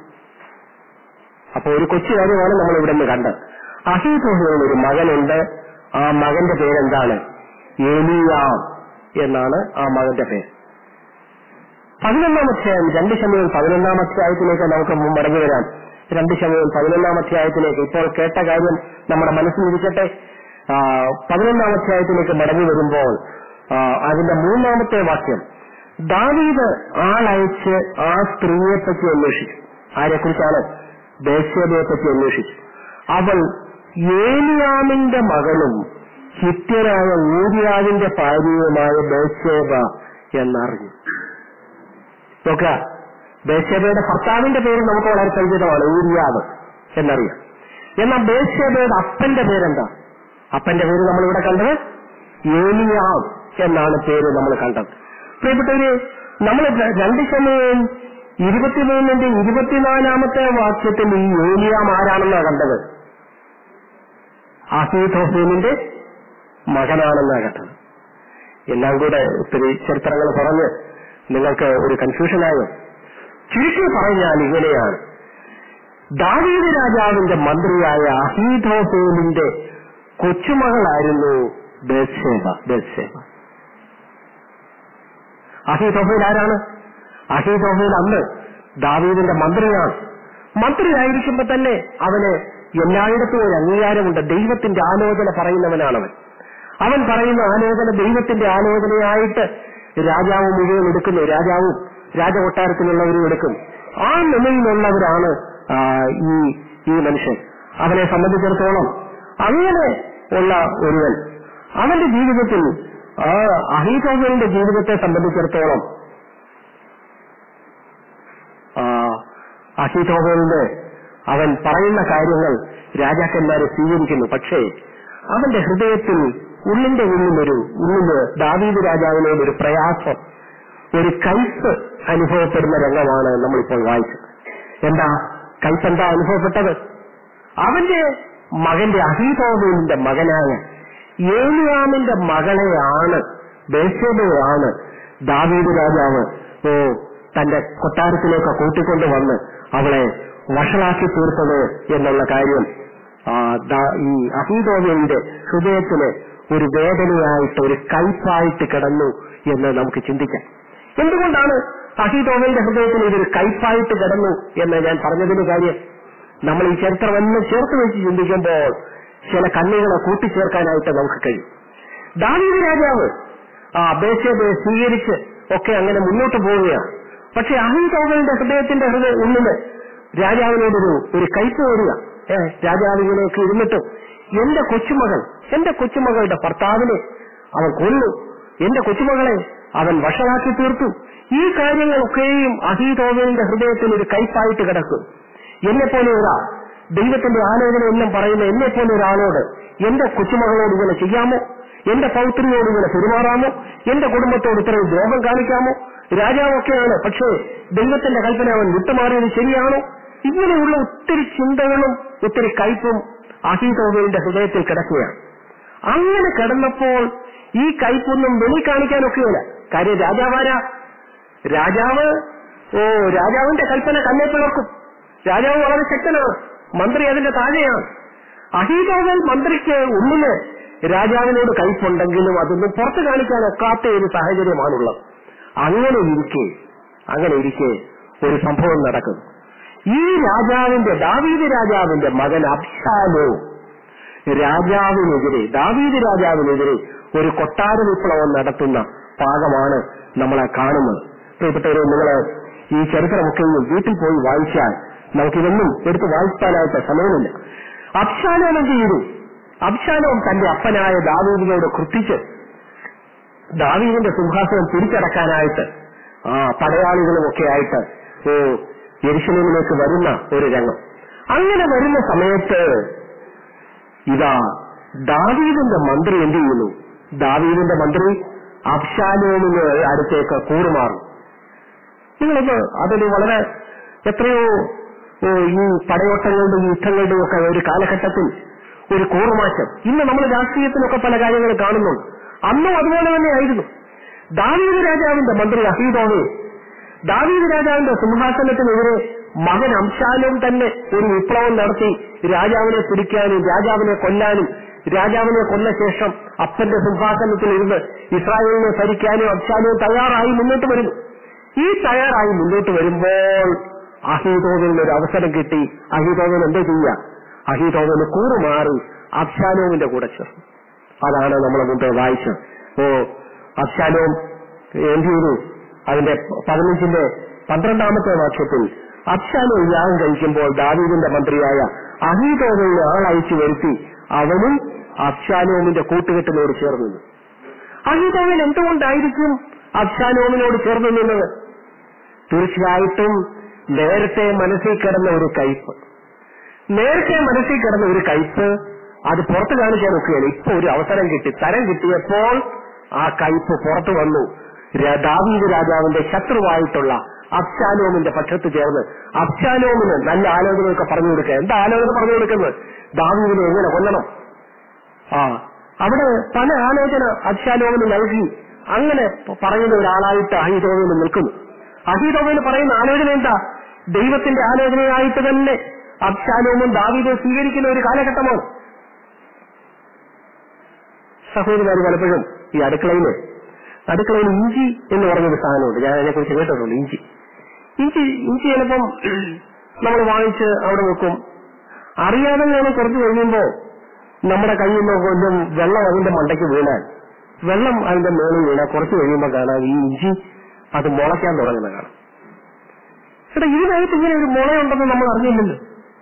അപ്പൊ ഒരു കൊച്ചു കാര്യമാണ് നമ്മൾ ഇവിടെ നിന്ന് കണ്ടത് അഹീതോഹിന് ഒരു മകനുണ്ട് ആ മകന്റെ പേരെന്താണ് ഏലിയാം എന്നാണ് ആ മകന്റെ പേര് പതിനൊന്നാം അധ്യായം രണ്ട് ശമയം പതിനൊന്നാം അധ്യായത്തിലേക്ക് നമുക്ക് മടങ്ങി വരാം രണ്ട് ശമയം പതിനൊന്നാം അധ്യായത്തിലേക്ക് ഇപ്പോൾ കേട്ട കാര്യം നമ്മുടെ മനസ്സിലിരിക്കട്ടെ ആ, പതിനൊന്നാം അധ്യായത്തിലേക്ക് മടങ്ങി വരുമ്പോൾ ആ, അതിന്റെ മൂന്നാമത്തെ വാക്യം ദാവീദ് ആളയച്ച് ആ സ്ത്രീയെ പറ്റി അന്വേഷിച്ചു ആരെക്കുറിച്ചാണ് ബേശ്യതയെ പറ്റി അന്വേഷിച്ചു അവൾ ഏലിയാമിന്റെ മകളും ഹിത്യനായ ഊരിയാവിന്റെ ഭാര്യയുമായ ബേശ്യബ എന്നറിഞ്ഞു നോക്കുക ബേശ്യബയുടെ ഭർത്താവിന്റെ പേര് നമുക്ക് വളരെ പരിചിതമാണ് ഊരിയാവ് എന്നറിയാം എന്നാൽ ബേശ്യബയുടെ അപ്പന്റെ പേരെന്താ അപ്പന്റെ പേര് നമ്മളിവിടെ കണ്ടത് ഏലിയാവ് എന്നാണ് പേര് നമ്മൾ കണ്ടത് പ്രിയപ്പെട്ടവര് നമ്മൾ രണ്ട് സമയം ഇരുപത്തിമൂന്നിന്റെ ഇരുപത്തിനാലാമത്തെ വാക്യത്തിൽ ഈ ഏലിയാം ആരാണെന്നാണ് കണ്ടത് അഹീദോഫീനിന്റെ മകനാണെന്നാണ് കണ്ടത് എല്ലാം കൂടെ ഒത്തിരി ചരിത്രങ്ങൾ പറഞ്ഞ് നിങ്ങൾക്ക് ഒരു കൺഫ്യൂഷനായോ ചുരുക്കി പറഞ്ഞാൽ ഇങ്ങനെയാണ് ദാവീദ് രാജാവിന്റെ മന്ത്രിയായ അഹീദോഫേലിന്റെ കൊച്ചുമകളായിരുന്നു ബേത്സേബ ബേത്സേബ അഹീതോഫേൽ ആരാണ് അഹീതോഫേൽ അന്ന് ദാവീദിന്റെ മന്ത്രിയാണ് മന്ത്രിയായിരിക്കുമ്പോ തന്നെ അവന് എല്ലായിടത്തും ഒരു അംഗീകാരമുണ്ട് ദൈവത്തിന്റെ ആലോചന പറയുന്നവനാണവൻ അവൻ പറയുന്ന ആലോചന ദൈവത്തിന്റെ ആലോചനയായിട്ട് രാജാവ് മുഴുവൻ എടുക്കുന്നു രാജാവും രാജകൊട്ടാരത്തിലുള്ളവരും എടുക്കും ആ നിലയിലുള്ളവരാണ് ആ, ഈ ഈ മനുഷ്യൻ അവനെ സംബന്ധിച്ചിടത്തോളം അങ്ങനെ ഉള്ള ഒരുവൻ അവന്റെ ജീവിതത്തിൽ ആ അഹീതോഫലിന്റെ ജീവിതത്തെ സംബന്ധിച്ചിടത്തോളം അഹീതോഫലിന്റെ അവൻ പറയുന്ന കാര്യങ്ങൾ രാജാക്കന്മാരെ സ്വീകരിക്കുന്നു പക്ഷേ അവന്റെ ഹൃദയത്തിൽ ഉള്ളിന്റെ ഉള്ളിലൊരു ഉള്ളില് ദാവീദ് രാജാവിനോട് ഒരു പ്രയാസം ഒരു കയ്പ് അനുഭവപ്പെടുന്ന രംഗമാണ് നമ്മളിപ്പോൾ വായിച്ചത് എന്താ കയ്പ് എന്താ അനുഭവപ്പെട്ടത് അവന്റെ മകന്റെ അഹീതോബിന്റെ മകനായ ഏലിയാമിന്റെ മകളെയാണ് ബേശബയാണ് ദാവീദ് രാജാവ് ഓ തന്റെ കൊട്ടാരത്തിലേക്ക് കൂട്ടിക്കൊണ്ട് വന്ന് അവളെ വഷളാക്കി തീർത്തത് എന്നുള്ള കാര്യം ആ, ദാ- ഈ അഹീതോബിന്റെ ഹൃദയത്തിന് ഒരു വേദനയായിട്ട് ഒരു കയ്പായിട്ട് കിടന്നു എന്ന് നമുക്ക് ചിന്തിക്കാം എന്തുകൊണ്ടാണ് അഹീതോബിന്റെ ഹൃദയത്തിൽ ഇതൊരു കയ്പായിട്ട് കിടന്നു എന്ന് ഞാൻ പറഞ്ഞതിന് കാര്യം നമ്മൾ ഈ ചരിത്രമെല്ലാം ചേർത്ത് വെച്ച് ചിന്തിക്കുമ്പോൾ ചില കണ്ണുകളെ കൂട്ടിച്ചേർക്കാനായിട്ട് നമുക്ക് കഴിയും ദാവീദ് രാജാവ് ആ ബേശയെ സ്വീകരിച്ച് ഒക്കെ അങ്ങനെ മുന്നോട്ട് പോവുകയാണ് പക്ഷെ അഹിതോകളുടെ ഹൃദയത്തിന്റെ ഹൃദയ ഉള്ളില് രാജാവിനോടൊരു ഒരു കൈപ്പ് വരിക ഏ രാജാവ് ഇങ്ങനെയൊക്കെ ഇരുന്നിട്ട് എന്റെ കൊച്ചുമകൾ എന്റെ കൊച്ചുമകളുടെ ഭർത്താവിനെ അവൻ കൊന്നു എന്റെ കൊച്ചുമകളെ അവൻ വഷളാക്കി തീർത്തു ഈ കാര്യങ്ങളൊക്കെയും അഹീതോവലിന്റെ ഹൃദയത്തിൽ ഒരു കൈപ്പായിട്ട് കിടക്കും എന്നെ പോലെ ഒരാൾ ദൈവത്തിന്റെ ആലോചന എല്ലാം പറയുന്ന എന്നെ പോലെ ഒരാളോട് എന്റെ കൊച്ചുമകളോട് ഇങ്ങനെ ചെയ്യാമോ എന്റെ പൗത്രിയോട് ഇങ്ങനെ പെരുമാറാമോ എന്റെ കുടുംബത്തോട് ഇത്രയും ദ്രോഹം കാണിക്കാമോ രാജാവൊക്കെയാണ് പക്ഷേ ദൈവത്തിന്റെ കൽപ്പന അവൻ വിട്ടുമാറിയത് ശരിയാണോ ഇങ്ങനെയുള്ള ഒത്തിരി ചിന്തകളും ഒത്തിരി കയ്പും അഹീതോവലിന്റെ ഹൃദയത്തിൽ കിടക്കുകയാണ് അങ്ങനെ കിടന്നപ്പോൾ ഈ കയ്പൊന്നും വെളി കാണിക്കാനൊക്കെയല്ല കാര്യം രാജാവാരാ രാജാവ് ഓ രാജാവിന്റെ കൽപ്പന കണ്ണെ പിളർക്കും രാജാവ് വളരെ ശക്തനാണ് മന്ത്രി അതിന്റെ താഴെയാണ് അഹീതോവൽ മന്ത്രിക്ക് ഉള്ളില് രാജാവിനോട് കയ്പുണ്ടെങ്കിലും അതൊന്നും പുറത്തു കാണിക്കാൻ ഒക്കാത്ത ഒരു സാഹചര്യമാണുള്ളത് അങ്ങനെ ഇരിക്കെ അങ്ങനെ ഇരിക്കെ ഒരു സംഭവം നടക്കുന്നു ഈ രാജാവിന്റെ ദാവീദ് രാജാവിന്റെ മകൻ അബ്ഷാലോ രാജാവിനെതിരെ ദാവീദ് രാജാവിനെതിരെ ഒരു കൊട്ടാര വിപ്ലവം നടത്തുന്ന ഭാഗമാണ് നമ്മളെ കാണുന്നത് പ്രിയപ്പെട്ടവരെ നിങ്ങൾ ഈ ചരിത്രമൊക്കെ വീട്ടിൽ പോയി വായിച്ചാൽ നമുക്കിതൊന്നും എടുത്ത് വായിക്കാനായിട്ട് സമയമില്ല അബ്ഷാലോം എന്ത് ചെയ്തു അബ്ഷാലോം തന്റെ അപ്പനായ ദാവീദിനോട് കൃത്തിച്ച് ദാവീദിന്റെ സിംഹാസനം പിടിച്ചടക്കാനായിട്ട് ആ പടയാളികളും ഒക്കെ ആയിട്ട് ഓ യെരുശലേമിലേക്ക് വരുന്ന ഒരു രംഗം അങ്ങനെ വരുന്ന സമയത്ത് ഇതാ ദാവീദിന്റെ മന്ത്രി എന്ത് ചെയ്യുന്നു ദാവീദിന്റെ മന്ത്രി അബ്ഷാലോമിന് അടുത്തേക്ക് കൂറുമാറും നിങ്ങളിപ്പോ അതൊരു വളരെ എത്രയോ ഓ, ഈ പടയോട്ടങ്ങളുടെയും യുദ്ധങ്ങളുടെയും ഒക്കെ ഒരു കാലഘട്ടത്തിൽ ഒരു കൂറുമാറ്റം ഇന്ന് നമ്മൾ രാഷ്ട്രീയത്തിലൊക്കെ പല കാര്യങ്ങൾ കാണുന്നുണ്ട് അന്നും അതുപോലെ തന്നെയായിരുന്നു ദാവീദ് രാജാവിന്റെ മന്ത്രി അഹീദോവെ ദാവീദ് രാജാവിന്റെ സിംഹാസനത്തിനെതിരെ മകൻ അംശാലും തന്നെ ഒരു വിപ്ലവം നടത്തി രാജാവിനെ പിടിക്കാനും രാജാവിനെ കൊല്ലാനും രാജാവിനെ കൊന്ന ശേഷം അപ്പന്റെ സിംഹാസനത്തിൽ ഇരുന്ന് ഇസ്രായേലിനെ ഭരിക്കാനും അംശാലും തയ്യാറായി മുന്നോട്ട് വരുന്നു ഈ തയ്യാറായി മുന്നോട്ട് വരുമ്പോൾ അഹീതോവിന് ഒരു അവസരം കിട്ടി അഹീതോവൻ എന്താ ചെയ്യുക അഹീതോവന് കൂറുമാറി അബ്ഷാലോമിന്റെ കൂടെ ചേർന്നു അതാണ് നമ്മൾ മുമ്പേ വായിച്ചത് ഓ അബ്ഷാലോം എന്ത് ചെയ്തു അതിന്റെ പതിനഞ്ചിന്റെ പന്ത്രണ്ടാമത്തെ വാക്യത്തിൽ അബ്ഷാലോം യാഗം കഴിക്കുമ്പോൾ ദാവീദിന്റെ മന്ത്രിയായ അഹീതോവിനെ ആളയച്ചു വരുത്തി അവനും അബ്ഷാലോമിന്റെ കൂട്ടുകെട്ടിനോട് ചേർന്നു നിന്നു. അഹീതോവൻ എന്തുകൊണ്ടായിരിക്കും അബ്ഷാലോമിനോട് ചേർന്ന് നിന്നത് തീർച്ചയായിട്ടും നേരത്തെ മനസ്സിൽ കിടന്ന ഒരു കയ്പ് നേരത്തെ മനസ്സിൽ കിടന്ന ഒരു കയ്പ് അത് പുറത്ത് കാണിക്കാൻ ഒക്കെയാണ് ഇപ്പൊ ഒരു അവസരം കിട്ടി തരം കിട്ടിയപ്പോൾ ആ കയ്പ് പുറത്തു വന്നു ര- ദാവീദ് രാജാവിന്റെ ശത്രുവായിട്ടുള്ള അബ്ഷാലോമിന്റെ പക്ഷത്ത് ചേർന്ന് അബ്ഷാലോമിന് നല്ല ആലോചനയൊക്കെ പറഞ്ഞു കൊടുക്കുക എന്താ ആലോചന പറഞ്ഞു കൊടുക്കുന്നത് ദാവീദിനെ എങ്ങനെ കൊല്ലണം ആ അവിടെ പല ആലോചന അബ്ഷാലോമിന് നൽകി അങ്ങനെ പ- പറയുന്ന ഒരാളായിട്ട് അഹിതോവിന് നിൽക്കുന്നു അഹിതോവിന് പറയുന്ന ആലോചന എന്താ ദൈവത്തിന്റെ ആലോചനയായിട്ട് തന്നെ അബ്ഷാലോമും ദാവീദും സ്വീകരിക്കുന്ന ഒരു കാലഘട്ടമാണ് സഹോദരന്മാർ പലപ്പോഴും ഈ അടുക്കളയില് അടുക്കളയിൽ ഇഞ്ചി എന്ന് പറഞ്ഞൊരു സാധനമുണ്ട് ഞാൻ അതിനെക്കുറിച്ച് കേട്ടിട്ടുണ്ട് ഇഞ്ചി ഇഞ്ചി ഇഞ്ചി ചിലപ്പം നമ്മൾ വാങ്ങിച്ച് അവിടെ വെക്കും അറിയാതെ ഞാൻ കുറച്ച് കഴിയുമ്പോ നമ്മുടെ കയ്യിൽ നിന്ന് കൊണ്ടും വെള്ളം അതിന്റെ മണ്ടയ്ക്ക് വീണാൽ വെള്ളം അതിന്റെ മേളിൽ വീണാൽ കുറച്ച് കഴിയുമ്പോൾ കാണാം ഈ ഇഞ്ചി അത് മുളയ്ക്കാൻ തുടങ്ങുന്ന കാണാം എടാ ഇതിനകത്ത് ഇങ്ങനെ ഒരു മുളയുണ്ടെന്ന് നമ്മൾ അറിഞ്ഞില്ലല്ലോ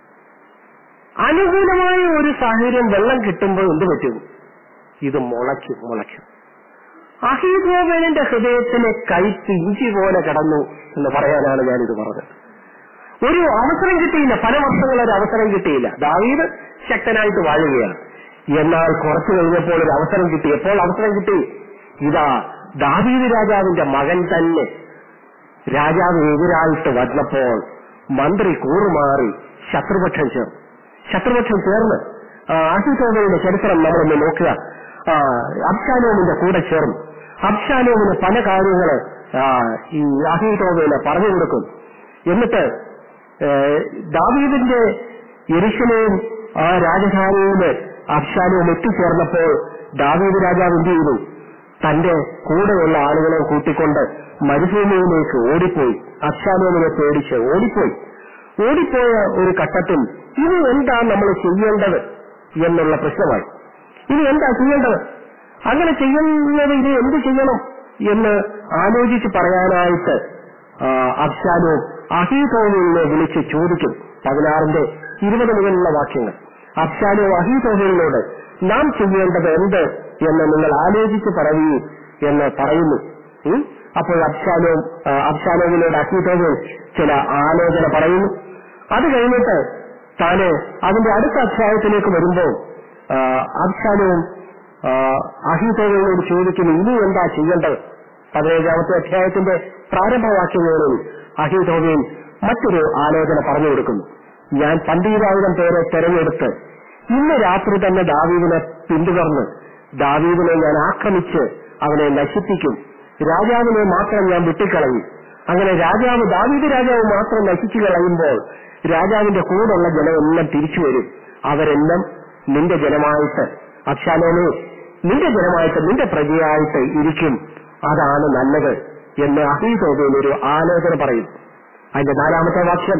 അനുകൂലമായ ഒരു സാഹചര്യം വെള്ളം കിട്ടുമ്പോൾ എന്ത് പറ്റും ഇത് മുളയ്ക്കും മുളയ്ക്കും അഹീബോബേലിന്റെ ഹൃദയത്തിലെ കയ്പ് ഇഞ്ചി പോലെ കടന്നു എന്ന് പറയാനാണ് ഞാനിത് പറഞ്ഞത് ഒരു അവസരം കിട്ടിയില്ല പല വർഷങ്ങൾ ഒരു അവസരം കിട്ടിയില്ല ദാവീദ് ശക്തനായിട്ട് വാഴുകയാണ് എന്നാൽ കുറച്ചു കഴിഞ്ഞപ്പോൾ ഒരു അവസരം കിട്ടി എപ്പോൾ അവസരം കിട്ടി ഇതാ ദാവീദ് രാജാവിന്റെ മകൻ തന്നെ രാജാവിന് എതിരായിട്ട് വന്നപ്പോൾ മന്ത്രി കൂറുമാറി ശത്രുപക്ഷം ചേർന്നു ശത്രുപക്ഷം ചേർന്ന് അഹിതോബയുടെ ചരിത്രം നമ്മളൊന്ന് നോക്കുക ആ, അബ്ഷാലോമിന്റെ കൂടെ ചേർന്നു അബ്ഷാലോമിന് പല കാര്യങ്ങള് ആ, ഈ അഹിതോബയില് പറഞ്ഞു കൊടുക്കും എന്നിട്ട് ഏ, ദാവീദിന്റെ യെരുശലേം ആ രാജധാനിയില് അബ്ഷാലോം എത്തിച്ചേർന്നപ്പോൾ ദാവീദ് രാജാവ് എന്ത് ചെയ്തു തന്റെ കൂടെയുള്ള ആളുകളെ കൂട്ടിക്കൊണ്ട് മരുഭൂമിയിലേക്ക് ഓടിപ്പോയി അബ്ഷാലോമിനെ പേടിച്ച് ഓടിപ്പോയി ഓടിപ്പോയ ഒരു ഘട്ടത്തിൽ ഇനി എന്താ നമ്മൾ ചെയ്യേണ്ടത് എന്നുള്ള പ്രശ്നമായി ഇനി എന്താ ചെയ്യേണ്ടത് അങ്ങനെ ചെയ്യുന്നത് ഇനി എന്ത് ചെയ്യണം എന്ന് ആലോചിച്ച് പറയാനായിട്ട് ആ, അബ്ഷാലോം അഹീതോവിനെ വിളിച്ച് ചോദിക്കും പതിനാറിന്റെ ഇരുപത് മുതലുള്ള വാക്യങ്ങൾ അബ്ഷാലോ അഹീതോഹിനോട് നാം ചെയ്യേണ്ടത് എന്ത് എന്ന് നിങ്ങൾ ആലോചിച്ച് പറയൂ എന്ന് പറയുന്നു ഉം? അപ്പോൾ അബ്ഷാലോം ആ, അബ്ഷാലോമിനോട് അഹീതോഹിൻ ചില ആലോചന പറയുന്നു അത് കഴിഞ്ഞിട്ട് താന് അതിന്റെ അടുത്ത അധ്യായത്തിലേക്ക് വരുമ്പോൾ ആ, അബ്ഷാലോം അഹീതോഹിനോട് ചോദിക്കുന്നു ഇനി എന്താ ചെയ്യേണ്ടത് പതിനേഴാമത്തെ അധ്യായത്തിന്റെ പ്രാരംഭവാക്യങ്ങളിൽ അഹീതോഹിൻ മറ്റൊരു ആലോചന പറഞ്ഞു കൊടുക്കുന്നു ഞാൻ പന്തീരായിരം പേരെ തെരഞ്ഞെടുത്ത് ഇന്ന് രാത്രി തന്നെ ദാവീദിനെ പിന്തുടർന്ന് ദാവീദിനെ ഞാൻ ആക്രമിച്ച് അവനെ നശിപ്പിക്കും രാജാവിനെ മാത്രം ഞാൻ വിട്ടിക്കളയും അങ്ങനെ രാജാവ് ദാവീദ് രാജാവ് മാത്രം നശിച്ചു കളയുമ്പോൾ രാജാവിന്റെ കൂടെയുള്ള ജനമെല്ലാം തിരിച്ചു വരും അവരെല്ലാം നിന്റെ ജനമായിട്ട് അക്ഷാലോനെ നിന്റെ ജനമായിട്ട് നിന്റെ പ്രജയായിട്ട് ഇരിക്കും അതാണ് നല്ലത് എന്ന് അഹീതോബയിൽ ഒരു ആലോചന പറയും അതിന്റെ നാലാമത്തെ വാക്യം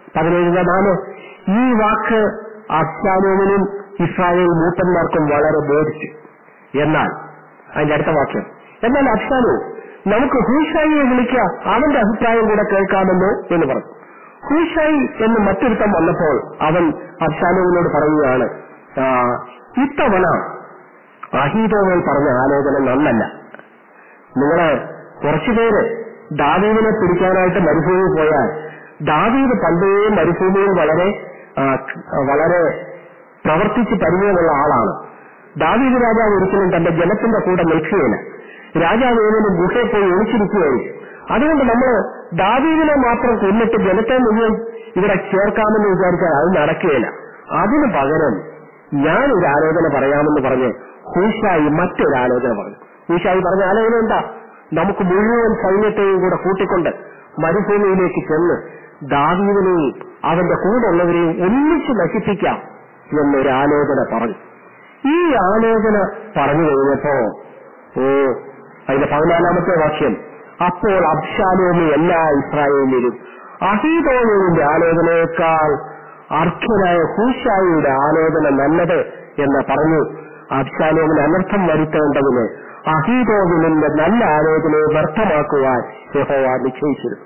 പതിനേഴിന്റെ നാല് ഈ വാക്ക് അബ്ശാലോമിനും ഇസ്രായേൽ മൂപ്പന്മാർക്കും വളരെ ബോധിച്ചു എന്നാൽ അതിന്റെ അടുത്ത വാക്യം എന്നാൽ അബ്ശാലോ നമുക്ക് ഹൂഷായിയെ വിളിക്കാം അവന്റെ അഭിപ്രായം കൂടെ കേൾക്കാമെന്ന് എന്ന് പറഞ്ഞു ഹൂഷായി എന്ന് മറ്റൊരുത്തം വന്നപ്പോൾ അവൻ അബ്ശാലോമിനോട് പറയുകയാണ് "ആ, ഇത്തവണ അഹീതോവൻ പറഞ്ഞ ആലോചന നന്നല്ല നിങ്ങള് കുറച്ചുപേര് ദാവീദിനെ പിടിക്കാനായിട്ട് മരുഭൂമിയിൽ പോയാൽ ദാവീദ് പണ്ടേ മരുഭൂമിയിൽ വളരെ ആ, വളരെ പ്രവർത്തിച്ച് പരിചയമുള്ള ആളാണ് ദാവീദ് രാജാവ് ഒരിക്കലും തന്റെ ജനത്തിന്റെ കൂടെ നിൽക്കുകയില്ല രാജാവ് ഏതെങ്കിലും ഗുഹയിൽ പോയി ഒളിച്ചിരിക്കുകയായിരിക്കും അതുകൊണ്ട് നമ്മൾ ദാവീദിനെ മാത്രം കൊന്നിട്ട് ജനത്തെ മുഴുവൻ ഇവിടെ ചേർക്കാമെന്ന് വിചാരിച്ചാൽ അത് നടക്കുകയില്ല അതിനു പകരം ഞാൻ ഒരു ആലോചന പറയാമെന്ന് പറഞ്ഞ് ഹൂഷായി മറ്റൊരു ആലോചന പറഞ്ഞു ഹൂഷായി പറഞ്ഞ ആലോചന എന്താ നമുക്ക് മുഴുവൻ സൈന്യത്തെയും കൂടെ കൂട്ടിക്കൊണ്ട് മരുഭൂമിയിലേക്ക് ചെന്ന് ദാവീദിനെയും അവന്റെ കൂടെ ഉള്ളവരെയും ഒന്നിച്ച് നശിപ്പിക്കാം എന്നൊരു ആലോചന പറഞ്ഞു ഈ ആലോചന പറഞ്ഞു കഴിഞ്ഞപ്പോ ഓ അതിന്റെ പതിനാലാമത്തെ വാക്യം അപ്പോൾ അബ്ശാലോമി എല്ലാ ഇസ്രായേലിലും അഹീതോമിന്റെ ആലോചനയേക്കാൾ അർഹനായ ഹൂഷായിയുടെ ആലോചന നല്ലത് എന്ന് പറഞ്ഞു അബ്ശാലോമിന് അനർത്ഥം വരുത്തേണ്ടതിന് അഹീതോമിന്റെ നല്ല ആലോചനയെ വ്യർത്ഥമാക്കുവാൻ യഹോവ നിശ്ചയിച്ചിരുന്നു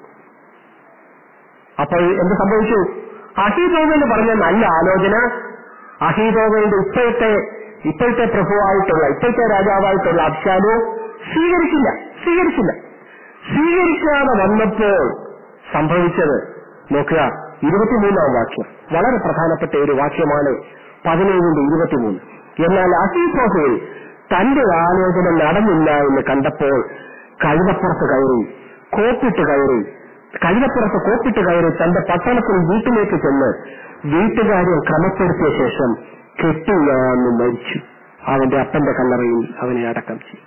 അപ്പോൾ എന്ത് സംഭവിച്ചു അഹീതോമെന്ന് പറഞ്ഞ നല്ല ആലോചന അഹീതോമയുടെ ഇപ്പോഴത്തെ ഇപ്പോഴത്തെ പ്രഭുവായിട്ടുള്ള ഇപ്പോഴത്തെ രാജാവായിട്ടുള്ള അബ്ശാലു സ്വീകരിച്ചില്ല സ്വീകരിച്ചില്ല സ്വീകരിക്കാതെ വന്നപ്പോൾ സംഭവിച്ചത് നോക്കുക ഇരുപത്തിമൂന്നാം വാക്യം വളരെ പ്രധാനപ്പെട്ട ഒരു വാക്യമാണ് പതിനേഴിന്റെ ഇരുപത്തിമൂന്ന് എന്നാൽ അഹീതോഹയിൽ തന്റെ ആലോചന നടന്നില്ല എന്ന് കണ്ടപ്പോൾ കഴുതപ്പുറത്ത് കയറി കോപ്പിട്ട് കയറി കഴുതപ്പുറത്ത് കോപ്പിട്ട് കയറി തന്റെ പട്ടണത്തിൽ വീട്ടിലേക്ക് ചെന്ന് വീട്ടുകാരെ ക്രമപ്പെടുത്തിയ ശേഷം കെട്ടിയാന്ന് മരിച്ചു അവന്റെ അപ്പന്റെ കല്ലറയിൽ അവനെ അടക്കം ചെയ്തു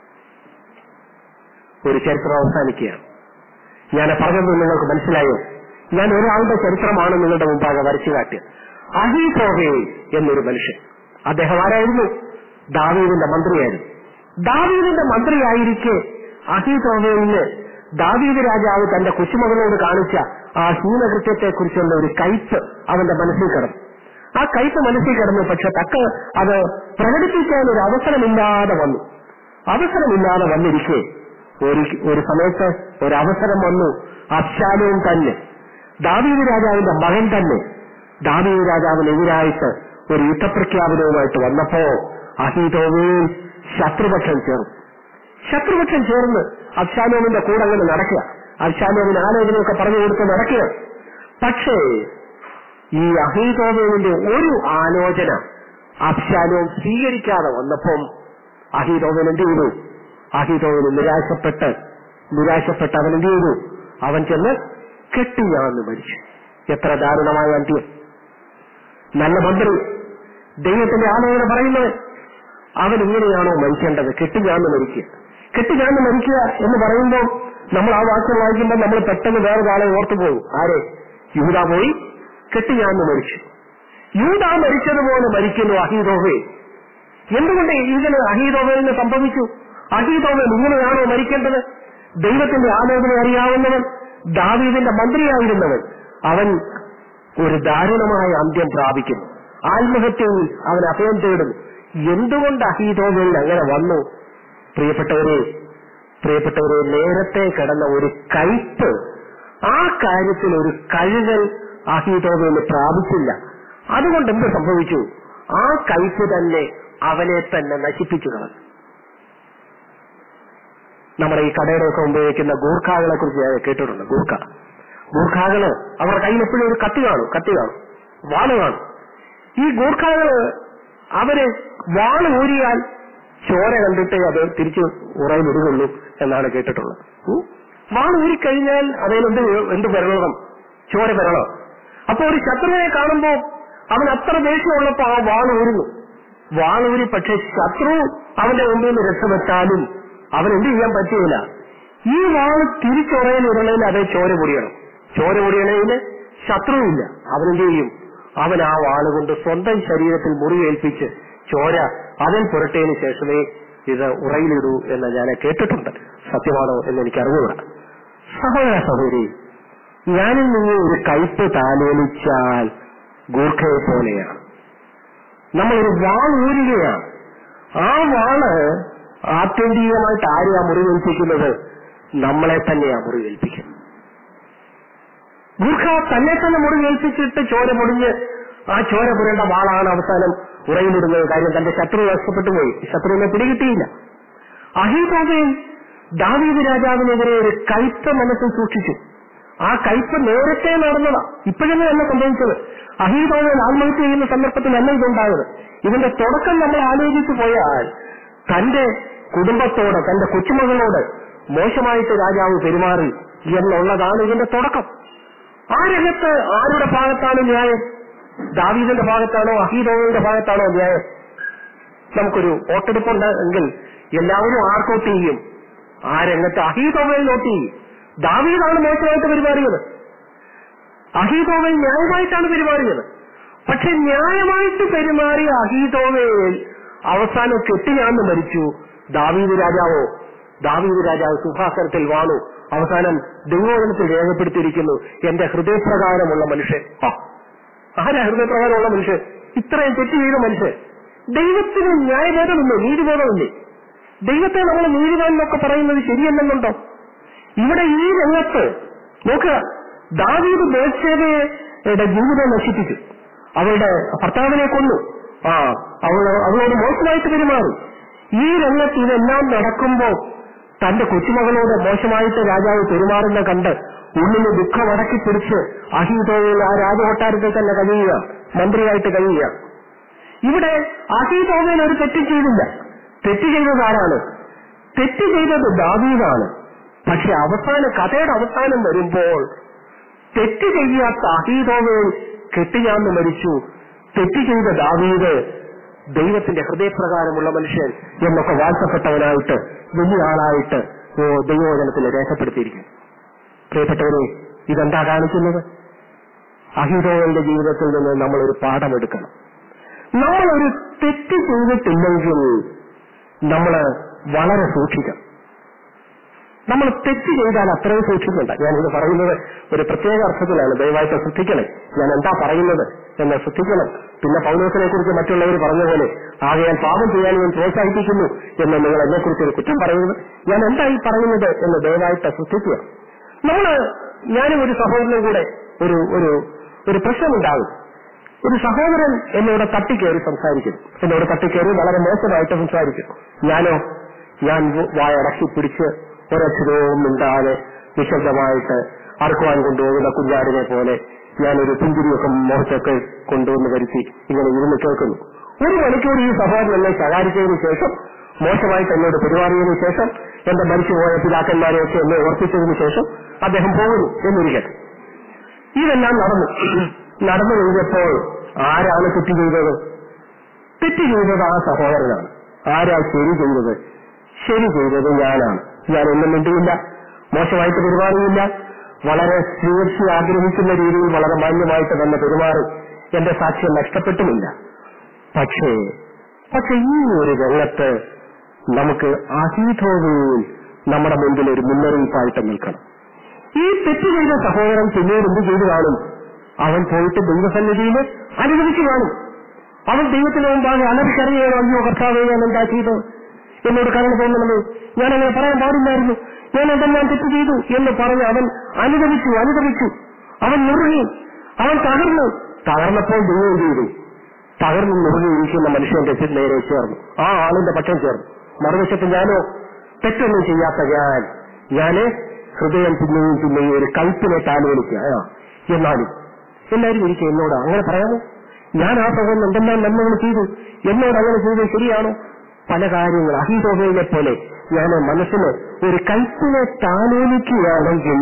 ഒരു ചരിത്രം അവസാനിക്കുകയാണ് ഞാൻ പറഞ്ഞത് നിങ്ങൾക്ക് മനസ്സിലായോ ഞാൻ ഒരാളുടെ ചരിത്രമാണ് നിങ്ങളുടെ മുമ്പാകെ വരച്ചു കാട്ടിയത് അഹീതോഹേ എന്നൊരു മനുഷ്യൻ അദ്ദേഹം ആരായിരുന്നു ദാവീദിന്റെ മന്ത്രിയായിരുന്നു ദാവീദിന്റെ മന്ത്രിയായിരിക്കെ അഹീതോഹയില് ദാവീദ് രാജാവ് തന്റെ കൊച്ചുമകനോട് കാണിച്ച ആ ഹീനകൃത്യത്തെ കുറിച്ചുള്ള ഒരു കയ്പ് അവന്റെ മനസ്സിൽ കിടന്നു ആ കയ്പ് മനസ്സിൽ കിടന്നു പക്ഷെ തക്ക അത് പ്രകടിപ്പിക്കാൻ ഒരു അവസരമില്ലാതെ വന്നു അവസരമില്ലാതെ വന്നിരിക്കെ ഒരു ഒരു സമയത്ത് ഒരു അവസരം വന്നു അബ്ശാലവും തന്നെ ദാവീദ് രാജാവിന്റെ മകൻ തന്നെ ദാവീദ് രാജാവിനെതിരായിട്ട് ഒരു യുദ്ധപ്രഖ്യാപനവുമായിട്ട് വന്നപ്പോ അഹീതോവേൽ ശത്രുപക്ഷം ചേർന്നു ശത്രുപക്ഷം ചേർന്ന് അബ്ശാലോമിന്റെ കൂടെ അങ്ങനെ നടക്കുക അബ്ശാലോമിന് ആലോചനയൊക്കെ പറഞ്ഞു കൊടുത്ത് നടക്കുക പക്ഷേ ഈ അഹീതോവേലിന്റെ ഒരു ആലോചന അബ്ശാലോം സ്വീകരിക്കാതെ വന്നപ്പം അഹീതോവൻ എന്ത് ചെയ്തു അഹീതോവന് നിരാശപ്പെട്ട് നിരാശപ്പെട്ട് അവൻ എന്ത് ചെയ്തു അവൻ ചെന്ന് കെട്ടിയാന്ന് മരിച്ചു എത്ര ദാരുണമായ അന്ത്യം നല്ല മന്ത്രി ദൈവത്തിന്റെ ആലോചന പറയുന്നത് അവൻ ഇങ്ങനെയാണോ മരിക്കേണ്ടത് കെട്ടിഞ്ഞാന്ന് മരിക്കുക കെട്ടിഞ്ഞാന്ന് മരിക്കുക എന്ന് പറയുമ്പോൾ നമ്മൾ ആ വാക്യം വായിക്കുമ്പോൾ നമ്മൾ പെട്ടെന്ന് വേറെ ആളെ ഓർത്തു പോകും ആരെ യൂത പോയി കെട്ടിഞ്ഞാന്ന് മരിച്ചു യൂത മരിച്ചതുപോലെ മരിക്കുന്നു അഹീദോഹേ എന്തുകൊണ്ട് ഇതിന് അഹീദോഹലിന് സംഭവിച്ചു അഹീദോഹൽ ഇങ്ങനെയാണോ മരിക്കേണ്ടത് ദൈവത്തിന്റെ ആലോചന അറിയാവുന്നവൻ ദാവീദിന്റെ മന്ത്രിയായിരുന്നവൻ അവൻ ഒരു ദാരുണമായ അന്ത്യം പ്രാപിക്കുന്നു ആത്മഹത്യയിൽ അവൻ അഭയം തേടുന്നു എന്തുകൊണ്ട് അഹീതോമയിൽ അങ്ങനെ വന്നു പ്രിയപ്പെട്ടവരെ പ്രിയപ്പെട്ടവരെ നേരത്തെ കിടന്ന ഒരു കയ്പ് ആ കാര്യത്തിൽ ഒരു കഴുകൽ അഹീതോമയിൽ പ്രാപിച്ചില്ല അതുകൊണ്ട് എന്ത് സംഭവിച്ചു ആ കയ്പ് തന്നെ അവനെ തന്നെ നശിപ്പിച്ചു കളഞ്ഞു നമ്മുടെ ഈ കടയുടെയൊക്കെ ഉപയോഗിക്കുന്ന ഗൂർഖാകളെ കുറിച്ച് ഞാൻ കേട്ടിട്ടുണ്ട് ഗൂർഖ ഗൂർഖാകള് അവരുടെ കയ്യിൽ എപ്പോഴും ഒരു കത്തി കാണും കത്തി കാണും വാള് കാണും ഈ ഗൂർഖാകള് അവര് വാള് ഊരിയാൽ ചോര കണ്ടിട്ടേ അത് തിരിച്ച് ഉറയിലിടുകയുള്ളൂ എന്നാണ് കേട്ടിട്ടുള്ളത് ഉം. വാൾ ഊരിക്കഴിഞ്ഞാൽ അതിനെന്ത് എന്ത് വരണം ചോര വരണം അപ്പൊ ഒരു ശത്രുവിനെ കാണുമ്പോ അവൻ അത്ര ദേഷ്യമുള്ളപ്പോ ആ വാൾ ഊരുന്നു വാൾ ഊരി പക്ഷെ ശത്രു അവന്റെ മുമ്പിൽ നിന്ന് രക്ഷപ്പെട്ടാലും അവൻ എന്ത് ചെയ്യാൻ പറ്റുകയില്ല ഈ വാൾ തിരിച്ചുറയിൽ ഇടണയിൽ അതേ ചോര പൊടിയണം ചോര പൊടിയണയിൽ ശത്രുവില്ല അവനെന്ത് ചെയ്യും അവൻ ആ വാളുകൊണ്ട് സ്വന്തം ശരീരത്തിൽ മുറിവേൽപ്പിച്ച് ചോര അതിൽ പുരട്ടിയതിനു ശേഷമേ ഇത് ഉറയിലിടൂ എന്ന് ഞാൻ കേട്ടിട്ടുണ്ട് സത്യമാണോ എന്ന് എനിക്ക് അറിഞ്ഞുകൂടാ സഹോദര സഹോദരി ഞാനിൽ നിന്ന് ഒരു കയ്പ് താലോലിച്ചാൽ ഗൂർഖയെ പോലെയാണ് നമ്മളൊരു വാൾ ഊരുകയാണ് ആ വാള് ആത്യന്തികമായിട്ട് ആരെയാ മുറിവേൽപ്പിക്കുന്നത് നമ്മളെ തന്നെയാ മുറിവേൽപ്പിക്കുന്നത് ഗൂർഖ തന്നെ തന്നെ മുറിവേൽപ്പിച്ചിട്ട് ചോര പൊടിഞ്ഞ് ആ ചോര പുരേണ്ട വാളാണ് അവസാനം ഉറയിലിടുന്നത് കാര്യം തന്റെ ശത്രു നഷ്ടപ്പെട്ടു പോയി ശത്രുവിനെ പിടികിട്ടിയില്ല അഹിതോബയും ദാവീദ് രാജാവിനെതിരെ ഒരു കയ്പ മനസ്സിൽ സൂക്ഷിച്ചു ആ കയ്പ് നേരത്തെ നടന്നതാ ഇപ്പോഴെന്നെ തന്നെ സംഭവിച്ചത് അഹീതോബൻ ആത്മഹത്യ ചെയ്യുന്ന സന്ദർഭത്തിലല്ല ഇതുണ്ടായത് ഇതിന്റെ തുടക്കം നമ്മൾ ആലോചിച്ചു പോയാൽ തന്റെ കുടുംബത്തോട് തന്റെ കൊച്ചുമകളോട് മോശമായിട്ട് രാജാവ് പെരുമാറി എന്നുള്ളതാണ് ഇതിന്റെ തുടക്കം ആ രംഗത്ത് ആരുടെ ഭാഗത്താണ് ന്യായം ദാവീദിന്റെ ഭാഗത്താണോ അഹീദോവിന്റെ ഭാഗത്താണോ ന്യായം നമുക്കൊരു വോട്ടെടുപ്പുണ്ട് എങ്കിൽ എല്ലാവരും ആർക്കോട്ട് ചെയ്യും ആ രംഗത്ത് അഹീദോവയിൽ നോട്ട് ചെയ്യും ദാവീദാണ് മോശമായിട്ട് പെരുമാറിയത് അഹീദോവയിൽ ന്യായമായിട്ടാണ് പെരുമാറിയത് പക്ഷെ ന്യായമായിട്ട് പെരുമാറിയ അഹീദോവയിൽ അവസാനം കെട്ടിയാന്ന് മരിച്ചു ദാവീദ് രാജാവോ ദാവീദ് രാജാവ് സുഹാസനത്തിൽ വാണു അവസാനം ദൈവോധനത്തിൽ രേഖപ്പെടുത്തിയിരിക്കുന്നു എന്റെ ഹൃദയപ്രകാരമുള്ള മനുഷ്യൻ ആ ആരാ ഹൃദയപ്രകാരമുള്ള മനുഷ്യൻ ഇത്രയും തെറ്റ് ചെയ്ത മനുഷ്യൻ ദൈവത്തിന് ന്യായബോധമില്ലേ നീതിബോധമില്ലേ ദൈവത്തെ നമ്മൾ നീതിമാൻ എന്നൊക്കെ പറയുന്നത് ശരിയല്ലെന്നുണ്ടോ ഇവിടെ ഈ രംഗത്ത് നോക്കുക ദാവീദ് ബേത്സേബയുടെ ജീവിതം നശിപ്പിച്ചു അവളുടെ ഭർത്താവിനെ കൊന്നു ആ അവൾ അവളോട് മോശമായിട്ട് പെരുമാറി ഈ രംഗത്ത് ഇതെല്ലാം നടക്കുമ്പോൾ തന്റെ കൊച്ചുമകളോട് മോശമായിട്ട് രാജാവ് പെരുമാറുന്ന കണ്ട് ഉള്ളിന് ദുഃഖം അടക്കി പിടിച്ച് അഹീതോയിൽ ആ രാജകൊട്ടാരത്തിൽ തന്നെ കഴിയുക മന്ത്രിയായിട്ട് കഴിയുക ഇവിടെ അഹീതോവേൽ ഒരു തെറ്റ് ചെയ്തില്ല തെറ്റ് ചെയ്തത് ആരാണ് തെറ്റ് ചെയ്തത് ദാവീദാണ് പക്ഷെ അവസാന കഥയുടെ അവസാനം വരുമ്പോൾ തെറ്റ് ചെയ്യാത്ത അഹീതോവേൽ കെട്ടിയാന്ന് മരിച്ചു തെറ്റ് ചെയ്ത ദാവീദ് ദൈവത്തിന്റെ ഹൃദയപ്രകാരമുള്ള മനുഷ്യൻ എന്നൊക്കെ വാഴ്ത്തപ്പെട്ടവനായിട്ട് വലിയ ആളായിട്ട് ഓ, ദൈവവചനത്തിൽ രേഖപ്പെടുത്തിയിരിക്കുന്നു പ്രിയപ്പെട്ടവരെ ഇതെന്താ കാണിക്കുന്നത് അഹിതോവന്റെ ജീവിതത്തിൽ നിന്ന് നമ്മൾ ഒരു പാഠമെടുക്കണം നമ്മളൊരു തെറ്റ് ചെയ്തിട്ടില്ലെങ്കിൽ നമ്മൾ വളരെ സൂക്ഷിക്കണം നമ്മൾ തെറ്റ് ചെയ്താൽ അത്രയും സൂക്ഷിക്കണ്ട ഞാനിത് പറയുന്നത് ഒരു പ്രത്യേക അർത്ഥത്തിലാണ് ദയവായിട്ട് ശ്രദ്ധിക്കണേ ഞാൻ എന്താ പറയുന്നത് എന്ന് ശ്രദ്ധിക്കണം പിന്നെ പൗലോസിനെ കുറിച്ച് മറ്റുള്ളവർ പറഞ്ഞ പോലെ ആകയാൽ പാപം ചെയ്യാൻ ഞാൻ പ്രോത്സാഹിപ്പിക്കുന്നു എന്ന് നിങ്ങൾ എന്നെ കുറിച്ച് ഒരു കുറ്റം പറയുന്നത് ഞാൻ എന്താ ഈ പറയുന്നത് എന്ന് ദയവായിട്ട് ശ്രദ്ധിക്കുക നമ്മള് ഞാനും ഒരു സഹോദരനും കൂടെ ഒരു ഒരു ഒരു പ്രശ്നമുണ്ടാകും ഒരു സഹോദരൻ എന്നോട് തട്ടിക്കേറി സംസാരിക്കും എന്നോട് തട്ടിക്കേറി വളരെ മോശമായിട്ട് സംസാരിക്കും ഞാനോ ഞാൻ വായടക്കി പിടിച്ച് ഒരക്ഷരവും മിണ്ടാതെ നിശബ്ദമായിട്ട് അറുക്കുവാൻ കൊണ്ടുപോകുന്ന കുഞ്ഞാടിനെ പോലെ ഞാനൊരു പുഞ്ചിരിയൊക്കെ മുഖത്തൊക്കെ കൊണ്ടുവന്ന് വരുത്തി ഇങ്ങനെ ഇരുന്ന് കേൾക്കുന്നു ഒരു മണിക്കൂർ ഈ സഹോദരൻ എന്നെ ശകാരിച്ചതിന് ശേഷം മോശമായിട്ട് എന്നോട് പെരുമാറിയതിനു ശേഷം എന്റെ മരിച്ചുപോയ പിതാക്കന്മാരെയൊക്കെ എന്നെ ഓർപ്പിച്ചതിന് ശേഷം അദ്ദേഹം പോകുന്നു എന്നിരിക്കട്ടെ ഇതെല്ലാം നടന്നു നടന്നു കഴിഞ്ഞപ്പോൾ ആരാണ് തെറ്റ് ചെയ്തത് തെറ്റ് ചെയ്തത് ആ സഹോദരനാണ് ആരാ ശരി ചെയ്തത് ശരി ചെയ്തത് ഞാനാണ് ഞാൻ ഒന്നും മിണ്ടിയില്ല മോശമായിട്ട് പെരുമാറിയില്ല വളരെ സ്വീകരിച്ച് ആഗ്രഹിക്കുന്ന രീതിയിൽ വളരെ മാന്യമായിട്ട് തന്നെ പെരുമാറി എന്റെ സാക്ഷ്യം നഷ്ടപ്പെട്ടുമില്ല പക്ഷേ പക്ഷെ ഈ ഒരു രംഗത്ത് നമുക്ക് അഹീതോവിൽ നമ്മുടെ മുമ്പിൽ ഒരു മുന്നറിയിപ്പായിട്ട് നിൽക്കണം ഈ തെറ്റ് ചെയ്ത സഹോദരൻ പിന്നീട് എന്ത് ചെയ്തു കാണും അവൻ പോയിട്ട് ദൈവസന്നിധിയിൽ അനുവദിച്ചു കാണും അവൻ ദൈവത്തിന് മുമ്പാകെ അലറിക്കറിയുകയാണ് അയ്യോ കർത്താവേ ഞാൻ എന്താ ചെയ്തു എന്നോട് കരുണ തോന്നുന്നത് ഞാൻ അങ്ങനെ പറയാൻ പാടില്ലായിരുന്നു ഞാൻ എന്തെല്ലാം തെറ്റ് ചെയ്തു എന്ന് പറഞ്ഞ് അവൻ അനുദമിച്ചു അനുദമിച്ചു അവൻ മുറുകി അവൻ തകർന്നു തകർന്നപ്പോൾ ദൈവം എന്ത് ചെയ്തു തകർന്നു മുറുകിയിരിക്കുന്ന മനുഷ്യന്റെ നേരെ ചേർന്നു ആ ആളിന്റെ പക്ഷം ചേർന്നു മറുവശത്ത് ഞാനോ തെറ്റൊന്നും ചെയ്യാത്ത ഞാൻ ഞാന് ഹൃദയം പിന്നെയും പിന്നെയും ഒരു കൽപ്പിനെ താലോലിക്കുക ആ, എന്നാലും എല്ലാവരും എനിക്ക് എന്നോട് അങ്ങനെ പറയാമോ ഞാൻ ആ സഹോദരൻ എന്തെല്ലാം നന്മകൾ ചെയ്തു എന്നോട് അങ്ങനെ ചെയ്തത് ശരിയാണോ പല കാര്യങ്ങൾ അഹിതോഹയിലെ പോലെ ഞാൻ മനസ്സിന് ഒരു കൽപ്പിനെ താലോലിക്കുകയാണെങ്കിൽ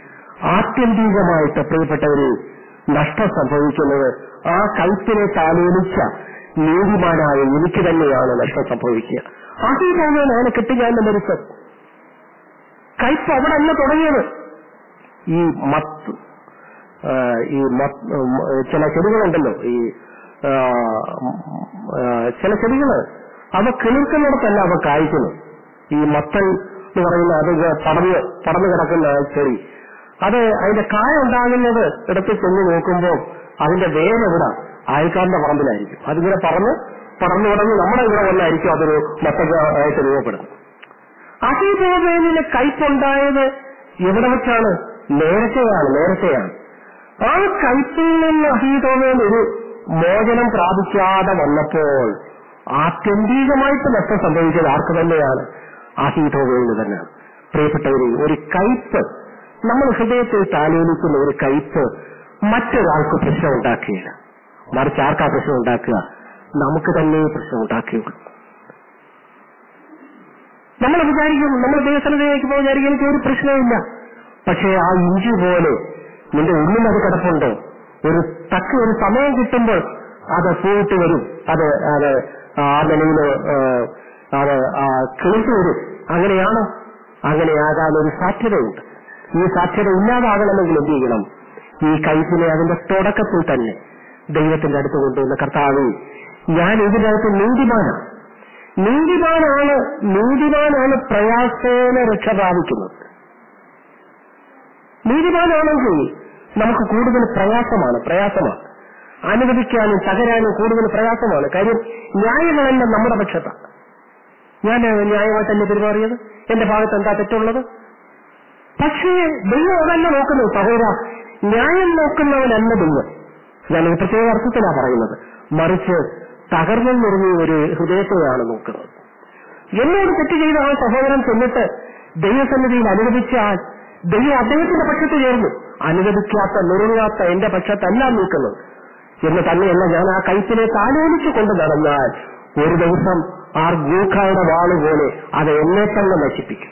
ആത്യന്തികമായിട്ട് പ്രിയപ്പെട്ടവര് നഷ്ടം സംഭവിക്കുന്നത് ആ കൽപ്പിനെ താലോലിച്ച നീതിമാനായ എനിക്ക് തന്നെയാണ് നഷ്ടം സംഭവിക്കുക അഹിതോഹയിലാണ് കെട്ടുകാരന്റെ മരുത്തം കയ്പ് അവിടെ അല്ല തുടങ്ങിയത് ഈ മത്ത് ആ, ഈ മത്ത് ഉം, ചില ചെടികളുണ്ടല്ലോ ഈ ആ, ആ, ചില ചെടികള് അവ കിളിർക്കുന്നിടത്തല്ല അവ കായ്ക്കുന്നു ഈ മത്തൻ എന്ന് പറയുന്ന അത് ഇങ്ങ് പടർന്ന് പടർന്നു കിടക്കുന്ന ആ ചെടി അത് അതിന്റെ കായ ഉണ്ടാകുന്നത് ഇടത്ത് ചെന്ന് നോക്കുമ്പോൾ അതിന്റെ വേരെവിടെ അയൽക്കാരന്റെ പറമ്പിലായിരിക്കും അതിങ്ങനെ പറന്ന് പടർന്നു പടർന്ന് നമ്മുടെ ഇവിടെ വന്നായിരിക്കും അതൊരു മത്തക ആയിട്ട് രൂപപ്പെടുന്നത് അഹിതോബേലിന് കയ്പുണ്ടായത് എവിടെ വെച്ചാണ് നേരത്തെയാണ് നേരത്തെയാണ് ആ കയ്പിൽ നിന്ന് അഹീതോബേൽ ഒരു മോചനം പ്രാപിക്കാതെ വന്നപ്പോൾ ആത്യന്തികമായിട്ട് നഷ്ടം സംഭവിച്ചത് ആർക്ക് തന്നെയാണ് അഹീതോബേലിന് തന്നെയാണ് പ്രിയപ്പെട്ടവരെ ഒരു കയ്പ് നമ്മൾ ഹൃദയത്തിൽ താലോലിക്കുന്ന ഒരു കയ്പ് മറ്റൊരാൾക്ക് പ്രശ്നം ഉണ്ടാക്കുകയില്ല മറിച്ച് ആർക്കാ പ്രശ്നം ഉണ്ടാക്കുക നമുക്ക് തന്നെ പ്രശ്നം ഉണ്ടാക്കുകയുള്ളൂ നമ്മൾ വിചാരിക്കും നമ്മൾ ദൈവസ്ഥലത്തേക്ക് പോയി വിചാരിക്കും എനിക്ക് ഒരു പ്രശ്നമില്ല പക്ഷേ ആ ഇഞ്ചി പോലെ നിന്റെ ഉള്ളിൽ അത് കിടപ്പുണ്ട് ഒരു തക്ക ഒരു സമയം കിട്ടുമ്പോൾ അത് പൂവിട്ട് വരും അത് അത് ആ നിലയിൽ അത് ആ കിളിച്ചു വരും അങ്ങനെയാണോ അങ്ങനെയാകാൻ ഒരു സാധ്യതയുണ്ട് ഈ സാധ്യത ഇല്ലാതാകണമെങ്കിൽ എന്ത് ചെയ്യണം ഈ കൈപ്പിനെ അതിന്റെ തുടക്കത്തിൽ തന്നെ ദൈവത്തിന്റെ അടുത്ത് കൊണ്ടുവന്ന കർത്താവ് ഞാൻ ഇതിനകത്ത് നീതിമാനാണ് നീതിമാനാണ് നീതിമാനാണ് പ്രയാസേന രക്ഷ പ്രാപിക്കുന്നത് നീതിമാനാണെങ്കിൽ നമുക്ക് കൂടുതൽ പ്രയാസമാണ് പ്രയാസമാണ് അനുവദിക്കാനും തകരാനും കൂടുതൽ പ്രയാസമാണ് കാര്യം ന്യായങ്ങളെല്ലാം നമ്മുടെ പക്ഷത്താണ് ഞാൻ ന്യായമായിട്ടല്ലേ പെരുമാറിയത് എന്റെ ഭാഗത്ത് എന്താ തെറ്റുള്ളത് പക്ഷേ ദൈവം അതല്ല നോക്കുന്നത് സഹോദര ന്യായം നോക്കുന്നവനല്ല ദൈവം ഞാൻ ഒരു പ്രത്യേക അർത്ഥത്തിലാണ് പറയുന്നത് മറിച്ച് തകർന്നു നിറഞ്ഞ ഒരു ഹൃദയത്തെയാണ് നോക്കുന്നത് എന്നോട് തെറ്റ് ചെയ്ത ആ സഹോദരൻ ചെന്നിട്ട് ദൈവസന്നിധിയിൽ അനുവദിച്ചാൽ ദൈവം അദ്ദേഹത്തിന്റെ പക്ഷത്ത് ചേർന്നു അനുവദിക്കാത്ത നുറുങ്ങാത്ത എന്റെ പക്ഷത്തല്ല നിൽക്കുന്നത് എന്ന് തന്നെയല്ല ഞാൻ ആ കൈപ്പിനെ താലോലിച്ചു കൊണ്ട് നടന്നാൽ ഒരു ദിവസം ആ ഗൂഖായുടെ വാള് പോലെ അത് എന്നെ തന്നെ നശിപ്പിക്കും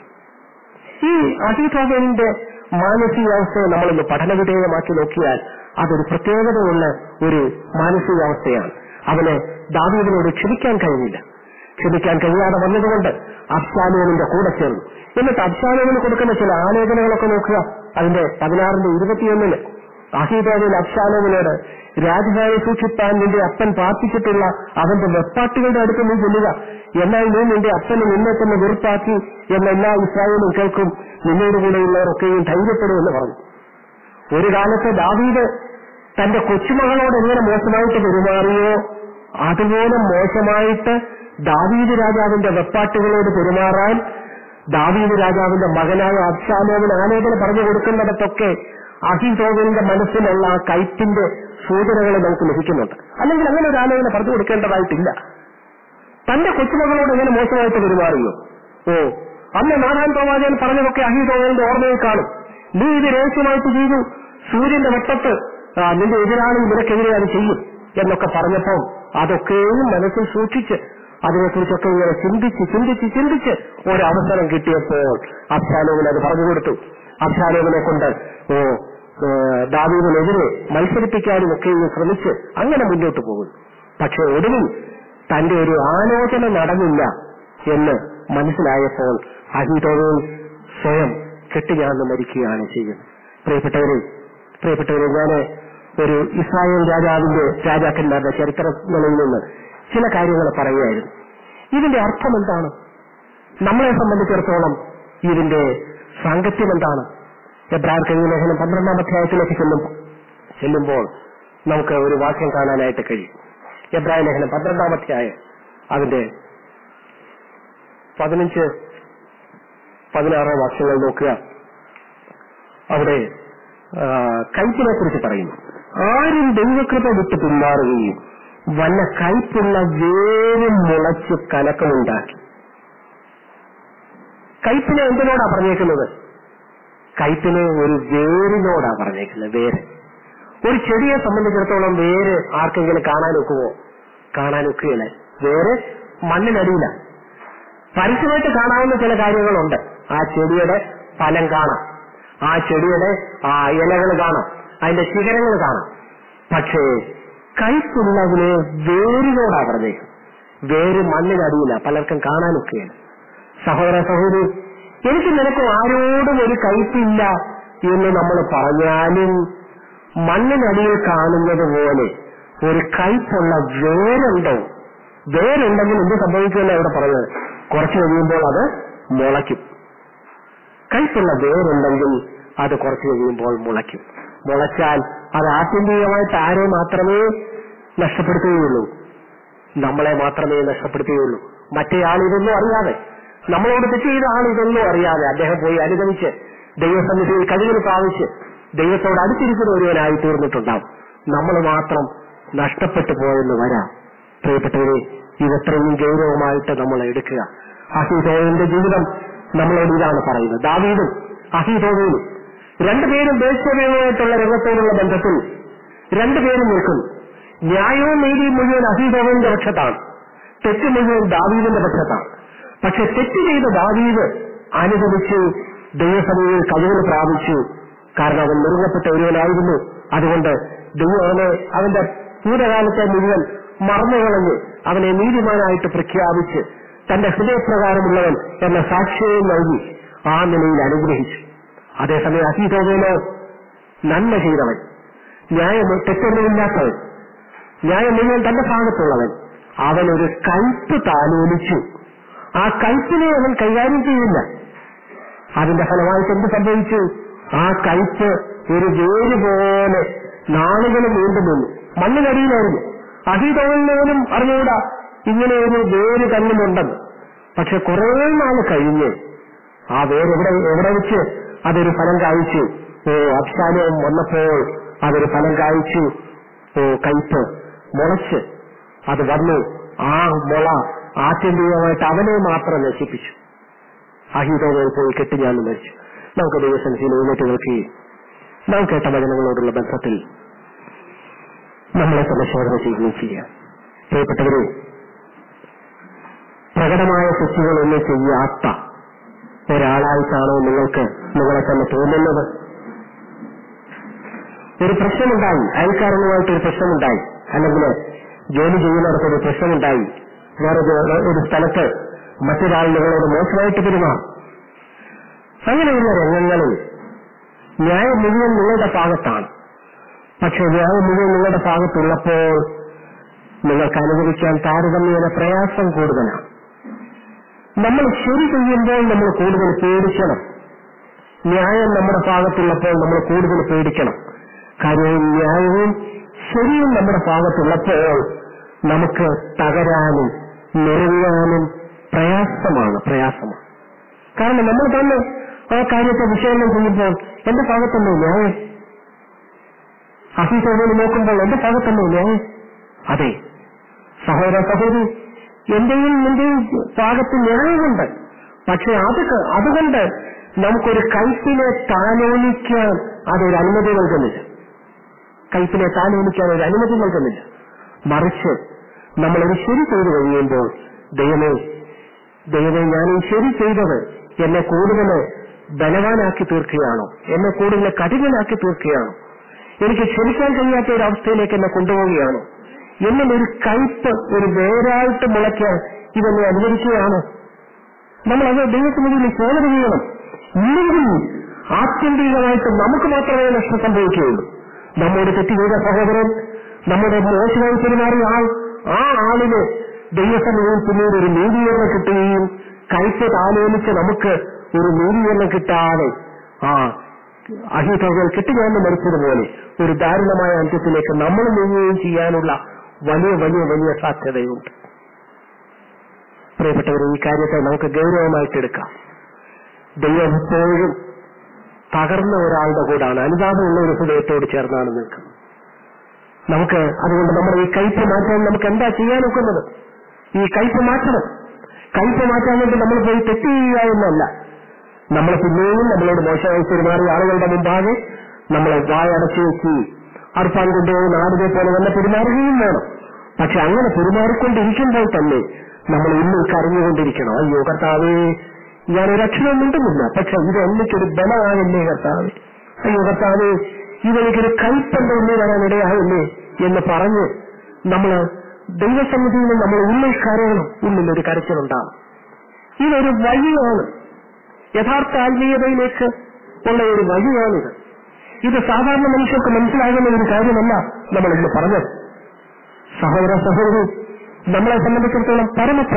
ഈ അഹിതോബലിന്റെ മാനസികാവസ്ഥയെ നമ്മളൊന്ന് പഠനവിധേയമാക്കി നോക്കിയാൽ അതൊരു പ്രത്യേകതയുള്ള ഒരു മാനസികാവസ്ഥയാണ് അവന് ദാവീദിനോട് ക്ഷമിക്കാൻ കഴിഞ്ഞില്ല ക്ഷമിക്കാൻ കഴിയാതെ വന്നതുകൊണ്ട് അബ്സാലോമിന്റെ കൂടെ ചേർന്നു എന്നിട്ട് അബ്സാലോമിന് കൊടുക്കുന്ന ചില ആലോചനകളൊക്കെ നോക്കുക അതിന്റെ പതിനാറിന്റെ ഇരുപത്തിയൊന്നിന് അഹീതോവിൽ അബ്സാലോമിനോട് രാജധാനി സൂക്ഷിപ്പാൻ നിന്റെ അപ്പൻ പ്രാർത്ഥിച്ചിട്ടുള്ള അവന്റെ വെപ്പാട്ടുകളുടെ അടുത്ത് നീ ചെല്ലുക എന്നാൽ നീ നിന്റെ അപ്പനെ നിന്നെ തന്നെ വെറുപ്പാക്കി എന്ന എല്ലാ ഇസ്രായേലും കേൾക്കും നിന്നോടുകൂടെയുള്ളവരൊക്കെയും ധൈര്യപ്പെടുമെന്ന് പറഞ്ഞു ഒരു കാലത്ത് ദാവീദ് തന്റെ കൊച്ചുമകളോട് എങ്ങനെ മോശമായിട്ട് പെരുമാറിയോ അതുപോലെ മോശമായിട്ട് ദാവീദ് രാജാവിന്റെ വെപ്പാട്ടുകളോട് പെരുമാറാൻ ദാവീദ് രാജാവിന്റെ മകനായ അബ്സാലോമിന് ആലോചന പറഞ്ഞു കൊടുക്കുന്നിടത്തൊക്കെ അഹിതോവിന്റെ മനസ്സിലുള്ള ആ കൈപ്പിന്റെ സൂചനകൾ നമുക്ക് ലഭിക്കുന്നുണ്ട് അല്ലെങ്കിൽ അങ്ങനെ ഒരു ആലോചന പറഞ്ഞു കൊടുക്കേണ്ടതായിട്ടില്ല തന്റെ കൊച്ചുമകളോട് എങ്ങനെ മോശമായിട്ട് പെരുമാറിയോ ഓ അന്ന് നാരായൺ പ്രവാചകൻ പറഞ്ഞതൊക്കെ അഹിതോവിന്റെ ഓർമ്മയിൽ കാണും നീ ഇത് രഹസ്യമായിട്ട് ചെയ്തു സൂര്യന്റെ വട്ടത്ത് ആ, നിന്റെ എതിരാളി നിനക്കെതിരെ അത് ചെയ്യും എന്നൊക്കെ പറഞ്ഞപ്പോൾ അതൊക്കെയും മനസ്സിൽ സൂക്ഷിച്ച് അതിനെക്കുറിച്ചൊക്കെ ഇങ്ങനെ ചിന്തിച്ച് ചിന്തിച്ച് ചിന്തിച്ച് ഒരവസരം കിട്ടിയപ്പോൾ അബ്സാലോമിന് അത് പറഞ്ഞു കൊടുത്തു അബ്സാലോമിനെ കൊണ്ട് ഓ ഏ, ദാവീദിനെതിരെ മത്സരിപ്പിക്കാനും ഒക്കെ ശ്രമിച്ച് അങ്ങനെ മുന്നോട്ട് പോകുന്നു പക്ഷെ ഒടുവിൽ തന്റെ ഒരു ആലോചന നടന്നില്ല എന്ന് മനസ്സിലായപ്പോൾ അഹിതോവിൽ സ്വയം കെട്ടുചാർന്ന് മരിക്കുകയാണ് ചെയ്യുന്നത് പ്രിയപ്പെട്ടവരെ പ്രിയപ്പെട്ടവരെ ഞാൻ ഒരു ഇസ്രായേൽ രാജാവിന്റെ രാജാക്കന്മാരുടെ ചരിത്രങ്ങളിൽ നിന്ന് ചില കാര്യങ്ങൾ പറയുകയായിരുന്നു ഇതിന്റെ അർത്ഥം എന്താണ് നമ്മളെ സംബന്ധിച്ചിടത്തോളം ഇതിന്റെ സാങ്കത്യം എന്താണ് എബ്രാഹിം കഴിഞ്ഞ ലേഖനം പന്ത്രണ്ടാം അധ്യായത്തിലേക്ക് ചെല്ലും ചെല്ലുമ്പോൾ നമുക്ക് ഒരു വാക്യം കാണാനായിട്ട് കഴിയും എബ്രാഹിം ലേഖനം പന്ത്രണ്ടാം അധ്യായം അതിന്റെ പതിനഞ്ച് പതിനാറോ വാക്യങ്ങൾ നോക്കുക അവിടെ കൈപ്പിനെ കുറിച്ച് പറയുന്നു ആരും ദൈവകൃപ വിട്ട് പിന്മാറുകയും വല്ല കൈപ്പുള്ള വേരും മുളച്ച് കലക്കമുണ്ടാക്കി കൈപ്പിനെ എന്തിനോടാ പറഞ്ഞേക്കുന്നത് കൈപ്പിനെ ഒരു വേരിനോടാ പറഞ്ഞേക്കുന്നത് വേര് ഒരു ചെടിയെ സംബന്ധിച്ചിടത്തോളം വേര് ആർക്കെങ്കിലും കാണാൻ ഒക്കുമോ കാണാൻ ഒക്കുകയില്ല വേര് മണ്ണിനടിയില പരസ്യമായിട്ട് കാണാവുന്ന ചില കാര്യങ്ങളുണ്ട് ആ ചെടിയുടെ ഫലം കാണാം ആ ചെടിയുടെ ആ ഇലകൾ കാണാം അതിന്റെ ശിഖരങ്ങൾ കാണാം പക്ഷേ കൈപ്പുള്ളതിന് വേരിനോടാ പറഞ്ഞേക്കുന്നത് വേര് മണ്ണിനടിയില്ല പലർക്കും കാണാനൊക്കെയാണ് സഹോദര സഹോദരി എനിക്ക് നിനക്ക് ആരോടും ഒരു കയ്പില്ല എന്ന് നമ്മൾ പറഞ്ഞാലും മണ്ണിനടിയിൽ കാണുന്നത് പോലെ ഒരു കയ്പുള്ള വേരുണ്ടോ വേരുണ്ടെങ്കിൽ എന്ത് സംഭവിക്കുമെന്ന് അവിടെ പറഞ്ഞത് കുറച്ച് കഴിയുമ്പോൾ അത് മുളയ്ക്കും കയ്പുള്ള വേരുണ്ടെങ്കിൽ അത് കുറച്ച് കഴിയുമ്പോൾ മുളയ്ക്കും മുളച്ചാൽ അത് ആത്യന്തികമായിട്ട് ആരെ മാത്രമേ നഷ്ടപ്പെടുത്തുകയുള്ളൂ നമ്മളെ മാത്രമേ നഷ്ടപ്പെടുത്തുകയുള്ളൂ മറ്റേ ആൾ ഇതൊന്നും അറിയാതെ നമ്മളോട് തെറ്റ് ചെയ്ത ആൾ ഇതൊന്നും അറിയാതെ അദ്ദേഹം പോയി അനുഗമിച്ച് ദൈവസന്നിധിയിൽ കഴിവിന് പ്രാപിച്ച് ദൈവത്തോട് അടുത്തിരിക്കുന്ന ഒരുവനായി തീർന്നിട്ടുണ്ടാവും നമ്മൾ മാത്രം നഷ്ടപ്പെട്ടു പോയെന്ന് വരാം പ്രിയപ്പെട്ടവരെ ഇതത്രയും ഗൗരവമായിട്ട് നമ്മൾ എടുക്കുക അഹിതോവിന്റെ ജീവിതം നമ്മളോട് ഇതാണ് പറയുന്നത് ദാവീദും അഹിതോവിനും രണ്ടുപേരും ദേശീയമായിട്ടുള്ള രംഗത്തോടുള്ള ബന്ധത്തിൽ രണ്ടുപേരും നിൽക്കുന്നു ന്യായവും നീതിയും മുഴുവൻ അഹിതോവിന്റെ പക്ഷത്താണ് തെറ്റ് മുഴുവൻ ദാവീദിന്റെ പക്ഷത്താണ് പക്ഷെ തെറ്റ് ചെയ്ത ദാവീദ് അനുഭവിച്ചു ദൈവസഭയിൽ കഴിവ് പ്രാപിച്ചു കാരണം അവൻ നെറുങ്ങപ്പെട്ട ഒരുവനായിരുന്നു അതുകൊണ്ട് ദൈവം അവനെ അവന്റെ ഭൂതകാലത്തെ മുഴുവൻ മറന്നുകളഞ്ഞ് അവനെ നീതിമാനായിട്ട് പ്രഖ്യാപിച്ച് തന്റെ ഹൃദയപ്രകാരമുള്ളവൻ എന്ന സാക്ഷ്യവും നൽകി ആ നിലയിൽ അനുഗ്രഹിച്ചു അതേസമയം അഹീതോവേനോ നന്മ ചെയ്തവൻ ന്യായം തെറ്റൊന്നുമില്ലാത്തവൻ ന്യായം മുഴുവൻ തന്റെ ഭാഗത്തുള്ളവൻ അവൻ ഒരു കയ്പ് താലോലിച്ചു ആ കയ്പിനെ അവൻ കൈകാര്യം ചെയ്യില്ല അതിന്റെ ഫലമായിട്ട് എന്ത് സംഭവിച്ചു ആ കയ്പ് ഒരു വേര് പോലെ നാളുകൾ നീണ്ടു നിന്നു മണ്ണിനടിയിലായിരുന്നു അഹിതോലിനോനും അറിഞ്ഞൂടാ ഇങ്ങനെ ഒരു വേര് തന്നുമുണ്ടെന്ന് പക്ഷെ കുറെ നാൾ കഴിഞ്ഞ് ആ വേര് എവിടെ എവിടെ വെച്ച് അതൊരു ഫലം കായ്ച്ചു ഓ അബ്സാലയം വന്നപ്പോൾ അതൊരു ഫലം കായ്ച്ചു ഓ കയ്പ് മുളച്ച് അത് വന്നു ആ മുള ആത്യന്തികമായിട്ട് അവനെ മാത്രം നശിപ്പിച്ചു അഹിതോകൾ പോയി കെട്ടി ഞാൻ മരിച്ചു നമുക്ക് ദൈവസംഖ്യയിൽ എഴുന്നേറ്റ് നിൽക്കുകയും നാം കേട്ട വചനങ്ങളോടുള്ള ബന്ധത്തിൽ നമ്മളെ പരിശോധന ചെയ്യുകയും ചെയ്യാം പ്രിയപ്പെട്ടവരെ പ്രകടമായ തെറ്റുകളൊന്നും ചെയ്യാത്ത ഒരാളായിട്ടാണോ നിങ്ങൾക്ക് നിങ്ങളെ തന്നെ തോന്നുന്നത് ഒരു പ്രശ്നമുണ്ടായി അയൽക്കാരനുമായിട്ട് ഒരു പ്രശ്നമുണ്ടായി അല്ലെങ്കിൽ ജോലി ചെയ്യുന്നിടത്ത് ഒരു പ്രശ്നമുണ്ടായി വേറെ ഒരു- ഒരു സ്ഥലത്ത് മറ്റൊരാൾ നിങ്ങളോട് മോശമായിട്ട് പെരുമാറും അങ്ങനെയുള്ള രംഗങ്ങളിൽ ന്യായം മുഴുവൻ നിങ്ങളുടെ ഭാഗത്താണ് പക്ഷെ ന്യായം മുഴുവൻ നിങ്ങളുടെ ഭാഗത്തുള്ളപ്പോൾ നിങ്ങൾക്ക് അനുഭവിക്കാൻ താരതമ്യേന പ്രയാസം കൂടുതലാണ് നമ്മൾ ശരി ചെയ്യുമ്പോൾ നമ്മൾ കൂടുതൽ പേടിക്കണം ന്യായം നമ്മുടെ ഭാഗത്തുള്ളപ്പോൾ നമ്മൾ കൂടുതൽ പേടിക്കണം കാര്യവും ന്യായവും ശരിയും നമ്മുടെ ഭാഗത്തുള്ളപ്പോൾ നമുക്ക് തകരാനും നിറയാനും പ്രയാസമാണ് പ്രയാസമാണ് കാരണം നമ്മൾ തന്നെ ആ കാര്യത്തെ വിശകലനം ചെയ്യുമ്പോൾ എന്റെ ഭാഗത്തല്ലേ ന്യായം അഹിതോട് നോക്കുമ്പോൾ എന്റെ ഭാഗത്തല്ലേ ന്യായം അതെ സഹോദര സഹോദരി എന്റെയും നിന്റെയും ഭാഗത്ത് ന്യായമുണ്ട് പക്ഷെ അത് ക- അതുകൊണ്ട് നമുക്കൊരു കൈപ്പിനെ താലോലിക്കാൻ അതൊരു അനുമതി നൽകുന്നില്ല കൈപ്പിനെ താലോലിക്കാൻ ഒരു അനുമതി നൽകുന്നില്ല മറിച്ച് നമ്മളൊരു ശരി ചെയ്തു കഴിയുമ്പോൾ ദൈവമേ ദൈവമേ ഞാൻ ഈ ശരി ചെയ്തത് എന്നെ കൂടുതൽ ബലവാനാക്കി തീർക്കുകയാണോ എന്നെ കൂടുതൽ കഠിനനാക്കി തീർക്കുകയാണോ എനിക്ക് ക്ഷമിക്കാൻ കഴിയാത്ത ഒരു അവസ്ഥയിലേക്ക് എന്നെ കൊണ്ടുപോവുകയാണോ എന്നിൽ ഒരു കയ്പ് ഒരു വേരായിട്ട് മുളയ്ക്കാൻ ഇതെന്നെ അനുവദിക്കുകയാണോ നമ്മൾ അത് ദൈവത്തിന് മുന്നിൽ ചോദന ചെയ്യണം ഇല്ലെങ്കിൽ ആത്യന്തികമായിട്ട് നമുക്ക് മാത്രമേ നഷ്ടം സംഭവിക്കുകയുള്ളൂ നമ്മോട് തെറ്റ് ചെയ്ത സഹോദരൻ നമ്മുടെ മോശമായി പെരുമാറിയ ആൾ ആ ആളിന് ദൈവസമയം പിന്നീട് ഒരു നീതീകരണം കിട്ടുകയും കൈപ്പ് താലോലിച്ച് നമുക്ക് ഒരു നീതീകരണം കിട്ടാതെ ആ അഹിതകൾ കിട്ടുകയെന്ന് മരിച്ചതുപോലെ ഒരു ദാരുണമായ അന്ത്യത്തിലേക്ക് നമ്മൾ നീങ്ങുകയും ചെയ്യാനുള്ള വലിയ വലിയ വലിയ സാധ്യതയുണ്ട് പ്രിയപ്പെട്ടവർ ഈ കാര്യത്തെ നമുക്ക് ഗൗരവമായിട്ട് എടുക്കാം ദൈവം എപ്പോഴും തകർന്ന ഒരാളുടെ കൂടാണ് അനുതാപമുള്ള ഒരു ഹൃദയത്തോട് ചേർന്നാണ് നിൽക്കുന്നത് നമുക്ക് അതുകൊണ്ട് നമ്മുടെ ഈ കയ്പ് മാറ്റാൻ നമുക്ക് എന്താ ചെയ്യാൻ ഒക്കുന്നത് ഈ കയ്പ് മാറ്റണം കയ്പ് മാറ്റാൻ വേണ്ടി നമ്മൾ പോയി തെറ്റ് ചെയ്യുക എന്നല്ല നമ്മൾ പിന്നെയും നമ്മളോട് മോശമായി പെരുമാറിയ ആളുകളുടെ മുമ്പാകെ നമ്മളെ വായടച്ചു വെക്കുകയും അർപ്പാൻ കൊണ്ടുപോകുന്ന ആടിനെ പോലെ തന്നെ പെരുമാറുകയും വേണം പക്ഷെ അങ്ങനെ പെരുമാറിക്കൊണ്ടിരിക്കുമ്പോൾ തന്നെ നമ്മൾ ഇന്നും കരഞ്ഞുകൊണ്ടിരിക്കണം അയ്യോ കർത്താവേ ഞാൻ ഒരു അക്ഷരം മിണ്ടുന്നില്ല പക്ഷെ ഇത് എനിക്കൊരു ബലമാകല്ലേ കർത്താവേ അയ്യോ കർത്താവേ ഇതെനിക്കൊരു കൈപ്പന്റെ ഉള്ളിൽ വരാൻ ഇടയാകല്ലേ എന്ന് പറഞ്ഞ് നമ്മൾ ദൈവസന്നിധിയിൽ നമ്മൾ ഉള്ളിൽ കരയണം ഉള്ളിൽ ഒരു കരച്ചിലുണ്ടാകും ഇതൊരു വഴിയാണ് യഥാർത്ഥ ആത്മീയതയിലേക്ക് ഉള്ള ഒരു വഴിയാണിത് ഇത് സാധാരണ മനുഷ്യർക്ക് മനസ്സിലാകുന്ന ഒരു കാര്യമല്ല നമ്മൾ ഇന്ന് പറഞ്ഞത് സഹോദര സഹോദരി നമ്മളെ സംബന്ധിച്ചിടത്തോളം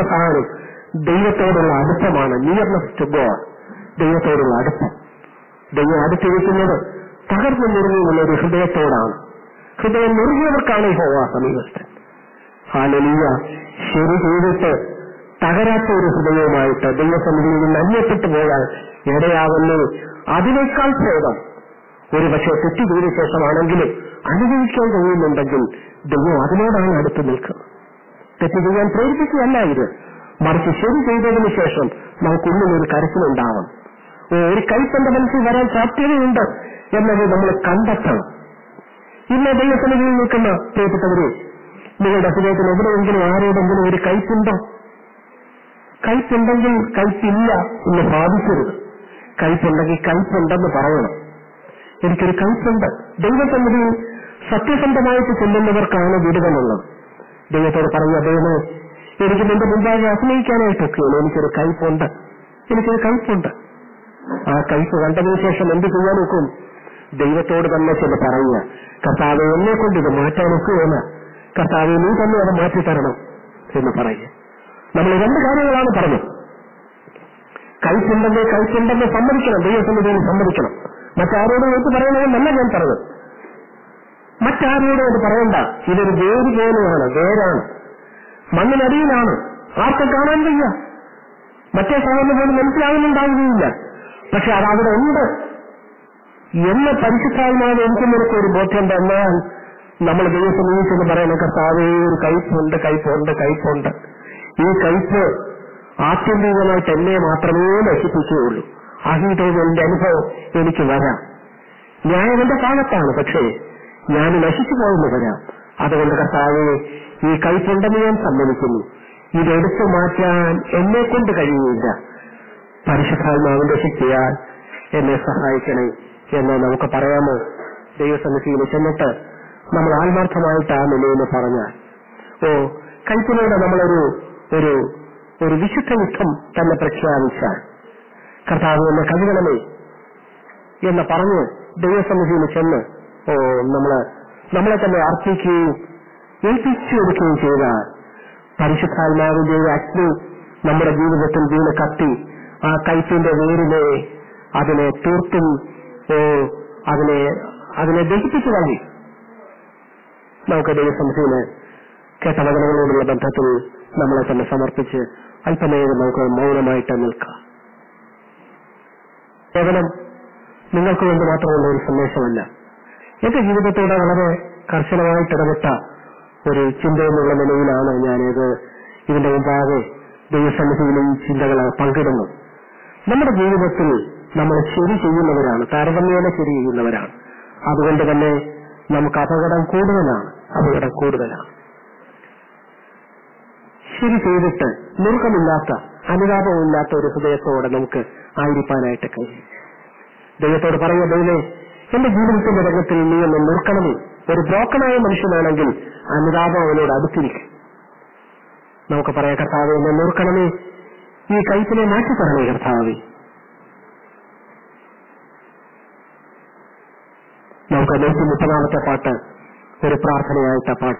പരമപ്രധാനം ദൈവത്തോടുള്ള അടുപ്പമാണ് നിയർനെസ് ടു ഗോഡ് ദൈവത്തോടുള്ള അടുപ്പം ദൈവം അടുത്തിരിക്കുന്നത് തകർന്നു മുറിഞ്ഞുള്ള ഒരു ഹൃദയത്തോടാണ് ഹൃദയം മുറുകിയവർക്കാണ് ഹോവ സമീപസ്ഥൻ ഹാലലീയ ശരി ചെയ്തിട്ട് തകരാത്ത ഒരു ഹൃദയവുമായിട്ട് ദൈവസന്നിധിയിൽ നിന്ന് അന്യപ്പെട്ടു പോകാൻ ഇടയാവുന്നു അതിനേക്കാൾ ഭേദം ഒരു പക്ഷേ തെറ്റ് ചെയ്ത ശേഷമാണെങ്കിലും അനുഭവിക്കാൻ കഴിയുന്നുണ്ടെങ്കിൽ ദൈവം അതിനോടാണ് അടുത്ത് നിൽക്കുന്നത് തെറ്റ് ചെയ്യാൻ പ്രേരിപ്പിക്കുകയല്ല ഇത് മറിച്ച് ശരി ചെയ്തതിനു ശേഷം നമുക്കുള്ളിൽ ഒരു കരച്ചിലുണ്ടാവണം ഓ, ഒരു കൈപ്പന്റെ മനസ്സിൽ വരാൻ സാധ്യതയുണ്ട് എന്നത് നമ്മൾ കണ്ടെത്തണം ഇന്ന് ദൈവസന്നിധിയിൽ നിൽക്കുന്ന പ്രിയപ്പെട്ടവരെ നിങ്ങളുടെ ഹൃദയത്തിൽ എവിടെയെങ്കിലും ആരോടെങ്കിലും ഒരു കൈപ്പുണ്ടോ കൈപ്പുണ്ടെങ്കിൽ കൈപ്പില്ല എന്ന് ബാധിക്കരുത് കൈപ്പുണ്ടെങ്കിൽ കൈപ്പുണ്ടെന്ന് പറയണം എനിക്കൊരു കൈപ്പുണ്ട് ദൈവസന്നിധിയിൽ സത്യസന്ധമായിട്ട് ചെല്ലുന്നവർക്കാണ് വിടുതലുള്ളത് ദൈവത്തോട് പറഞ്ഞ ദൈവമേ എനിക്ക് നിന്റെ മുമ്പാകെ അഭിനയിക്കാനായിട്ടൊക്കെയുള്ളൂ എനിക്കൊരു കൈപ്പുണ്ട് എനിക്കൊരു കൈപ്പുണ്ട് ആ കൈപ്പ് കണ്ടതിന് ശേഷം എന്ത് ചെയ്യാൻ നോക്കും ദൈവത്തോട് തന്നെ ചെന്ന് പറയുക കർത്താവ് എന്നെ കൊണ്ട് ഇത് മാറ്റാനൊക്കെയാണ് കർത്താവ് നീ തന്നെ അത് മാറ്റിത്തരണം എന്ന് പറയുക നമ്മൾ രണ്ട് കാര്യങ്ങളാണ് പറഞ്ഞത് കൈപ്പുണ്ടെന്ന് കൈപ്പുണ്ടെന്ന് സമ്മതിക്കണം ദൈവസന്നിധിയിൽ സമ്മതിക്കണം മറ്റാരോടും എടുത്ത് പറയണമെന്നല്ല ഞാൻ പറഞ്ഞത് മറ്റാരോടും അത് പറയണ്ട ഇതൊരു വേര് പോലെയാണ് വേരാണ് മണ്ണിനടിയിലാണ് ആർക്കും കാണാൻ വയ്യ മറ്റേ സാധനം പോലും മനസ്സിലാകുന്നുണ്ടാവുകയില്ല പക്ഷെ അത് അവിടെ ഉണ്ട് എന്ന് പരിശുദ്ധാത്മാവ് എനിക്ക് നിനക്ക് ഒരു ബോധ്യമുണ്ട് എന്നാൽ നമ്മൾ ദൈവത്തെ നീച്ചെന്ന് പറയുന്ന കർത്താവേ ഒരു കയ്പുണ്ട് കയ്പുണ്ട് കയ്പുണ്ട് ഈ കയ്പ് ആത്യന്തികമായിട്ട് എന്നെ മാത്രമേ നശിപ്പിക്കുകയുള്ളൂ അഹിതോന്റെ അനുഭവം എനിക്ക് വരാം ന്യായം എന്റെ ഭാഗത്താണ് പക്ഷേ ഞാൻ നശിച്ചു പോയെന്ന് വരാം അതുകൊണ്ട് കർത്താവെ ഈ കൈപ്പുണ്ടെന്ന് ഞാൻ സമ്മതിക്കുന്നു ഇതെടുത്തു മാറ്റാൻ എന്നെ കൊണ്ട് കഴിയുന്നില്ല പരിശുദ്ധാത്മാവിന്റെ ശക്തിയാൽ എന്നെ സഹായിക്കണേ എന്ന് നമുക്ക് പറയാമോ ദൈവസന്നിധിയിൽ ചെന്നിട്ട് നമ്മൾ ആത്മാർത്ഥമായിട്ട് ആ നിലയിൽ പറഞ്ഞാൽ ഓ കൈപ്പിനോട് നമ്മളൊരു ഒരു ഒരു വിശുദ്ധ യുദ്ധം തന്നെ പ്രഖ്യാപിച്ചാൽ കർത്താവ് എന്നെ കഴുകണമേ എന്ന് പറഞ്ഞ് ദൈവസന്നിധിയിൽ ചെന്ന് ഓ നമ്മള് നമ്മളെ തന്നെ അർപ്പിക്കുകയും ഏൽപ്പിച്ചു കൊടുക്കുകയും ചെയ്താൽ പരിശുദ്ധാത്മാവിന്റെ ഒരു അഗ്നി നമ്മുടെ ജീവിതത്തിൽ വീണ് കത്തി ആ കൈപ്പിന്റെ വേരിനെ അതിനെ തീർത്തും ഓ അതിനെ അതിനെ ദഹിപ്പിച്ചു കളി നമുക്ക് ദൈവസംശയില് കേട്ട വചനങ്ങളോടുള്ള ബന്ധത്തിൽ നമ്മളെ തന്നെ സമർപ്പിച്ച് അല്പനേരം നമുക്ക് മൗനമായിട്ട് നിൽക്കാം കേവലം നിങ്ങൾക്ക് വേണ്ടി മാത്രമുള്ള ഒരു സന്ദേശമല്ല എന്റെ ജീവിതത്തോടെ വളരെ കർശനമായിട്ട് ഇടപെട്ട ഒരു ചിന്തയെന്നുള്ള നിലയിലാണ് ഞാനിത് ഇതിന്റെ മുമ്പാകെ ദൈവസന്നിധിയിലും ചിന്തകൾ പങ്കിടുന്നു നമ്മുടെ ജീവിതത്തിൽ നമ്മൾ ശരി ചെയ്യുന്നവരാണ് താരതമ്യേന ശരി ചെയ്യുന്നവരാണ് അതുകൊണ്ട് തന്നെ നമുക്ക് അപകടം കൂടുതലാണ് അപകടം കൂടുതലാണ് ശരി ചെയ്തിട്ട് നുറുക്കമില്ലാത്ത അനുതാപമില്ലാത്ത ഒരു ഹൃദയത്തോടെ നമുക്ക് ആയിരിക്കാനായിട്ട് കഴിയും ദൈവത്തോട് പറയുക ദൈവമേ എന്റെ ജീവിതത്തിന്റെ രംഗത്തിൽ നീ എന്നെ നിർക്കണമേ ഒരു ബ്രോക്കണായ മനുഷ്യനാണെങ്കിൽ അനുതാപം അവനോട് അടുത്തിരിക്കും നമുക്ക് പറയാം കർത്താവെ എന്നെ നിർക്കണമേ ഈ കൈപ്പിനെ മാറ്റിത്തരണേ കർത്താവെ നമുക്ക് നൂറ്റി മുപ്പതാമത്തെ പാട്ട് ഒരു പ്രാർത്ഥനയായിട്ട് ആ പാട്ട്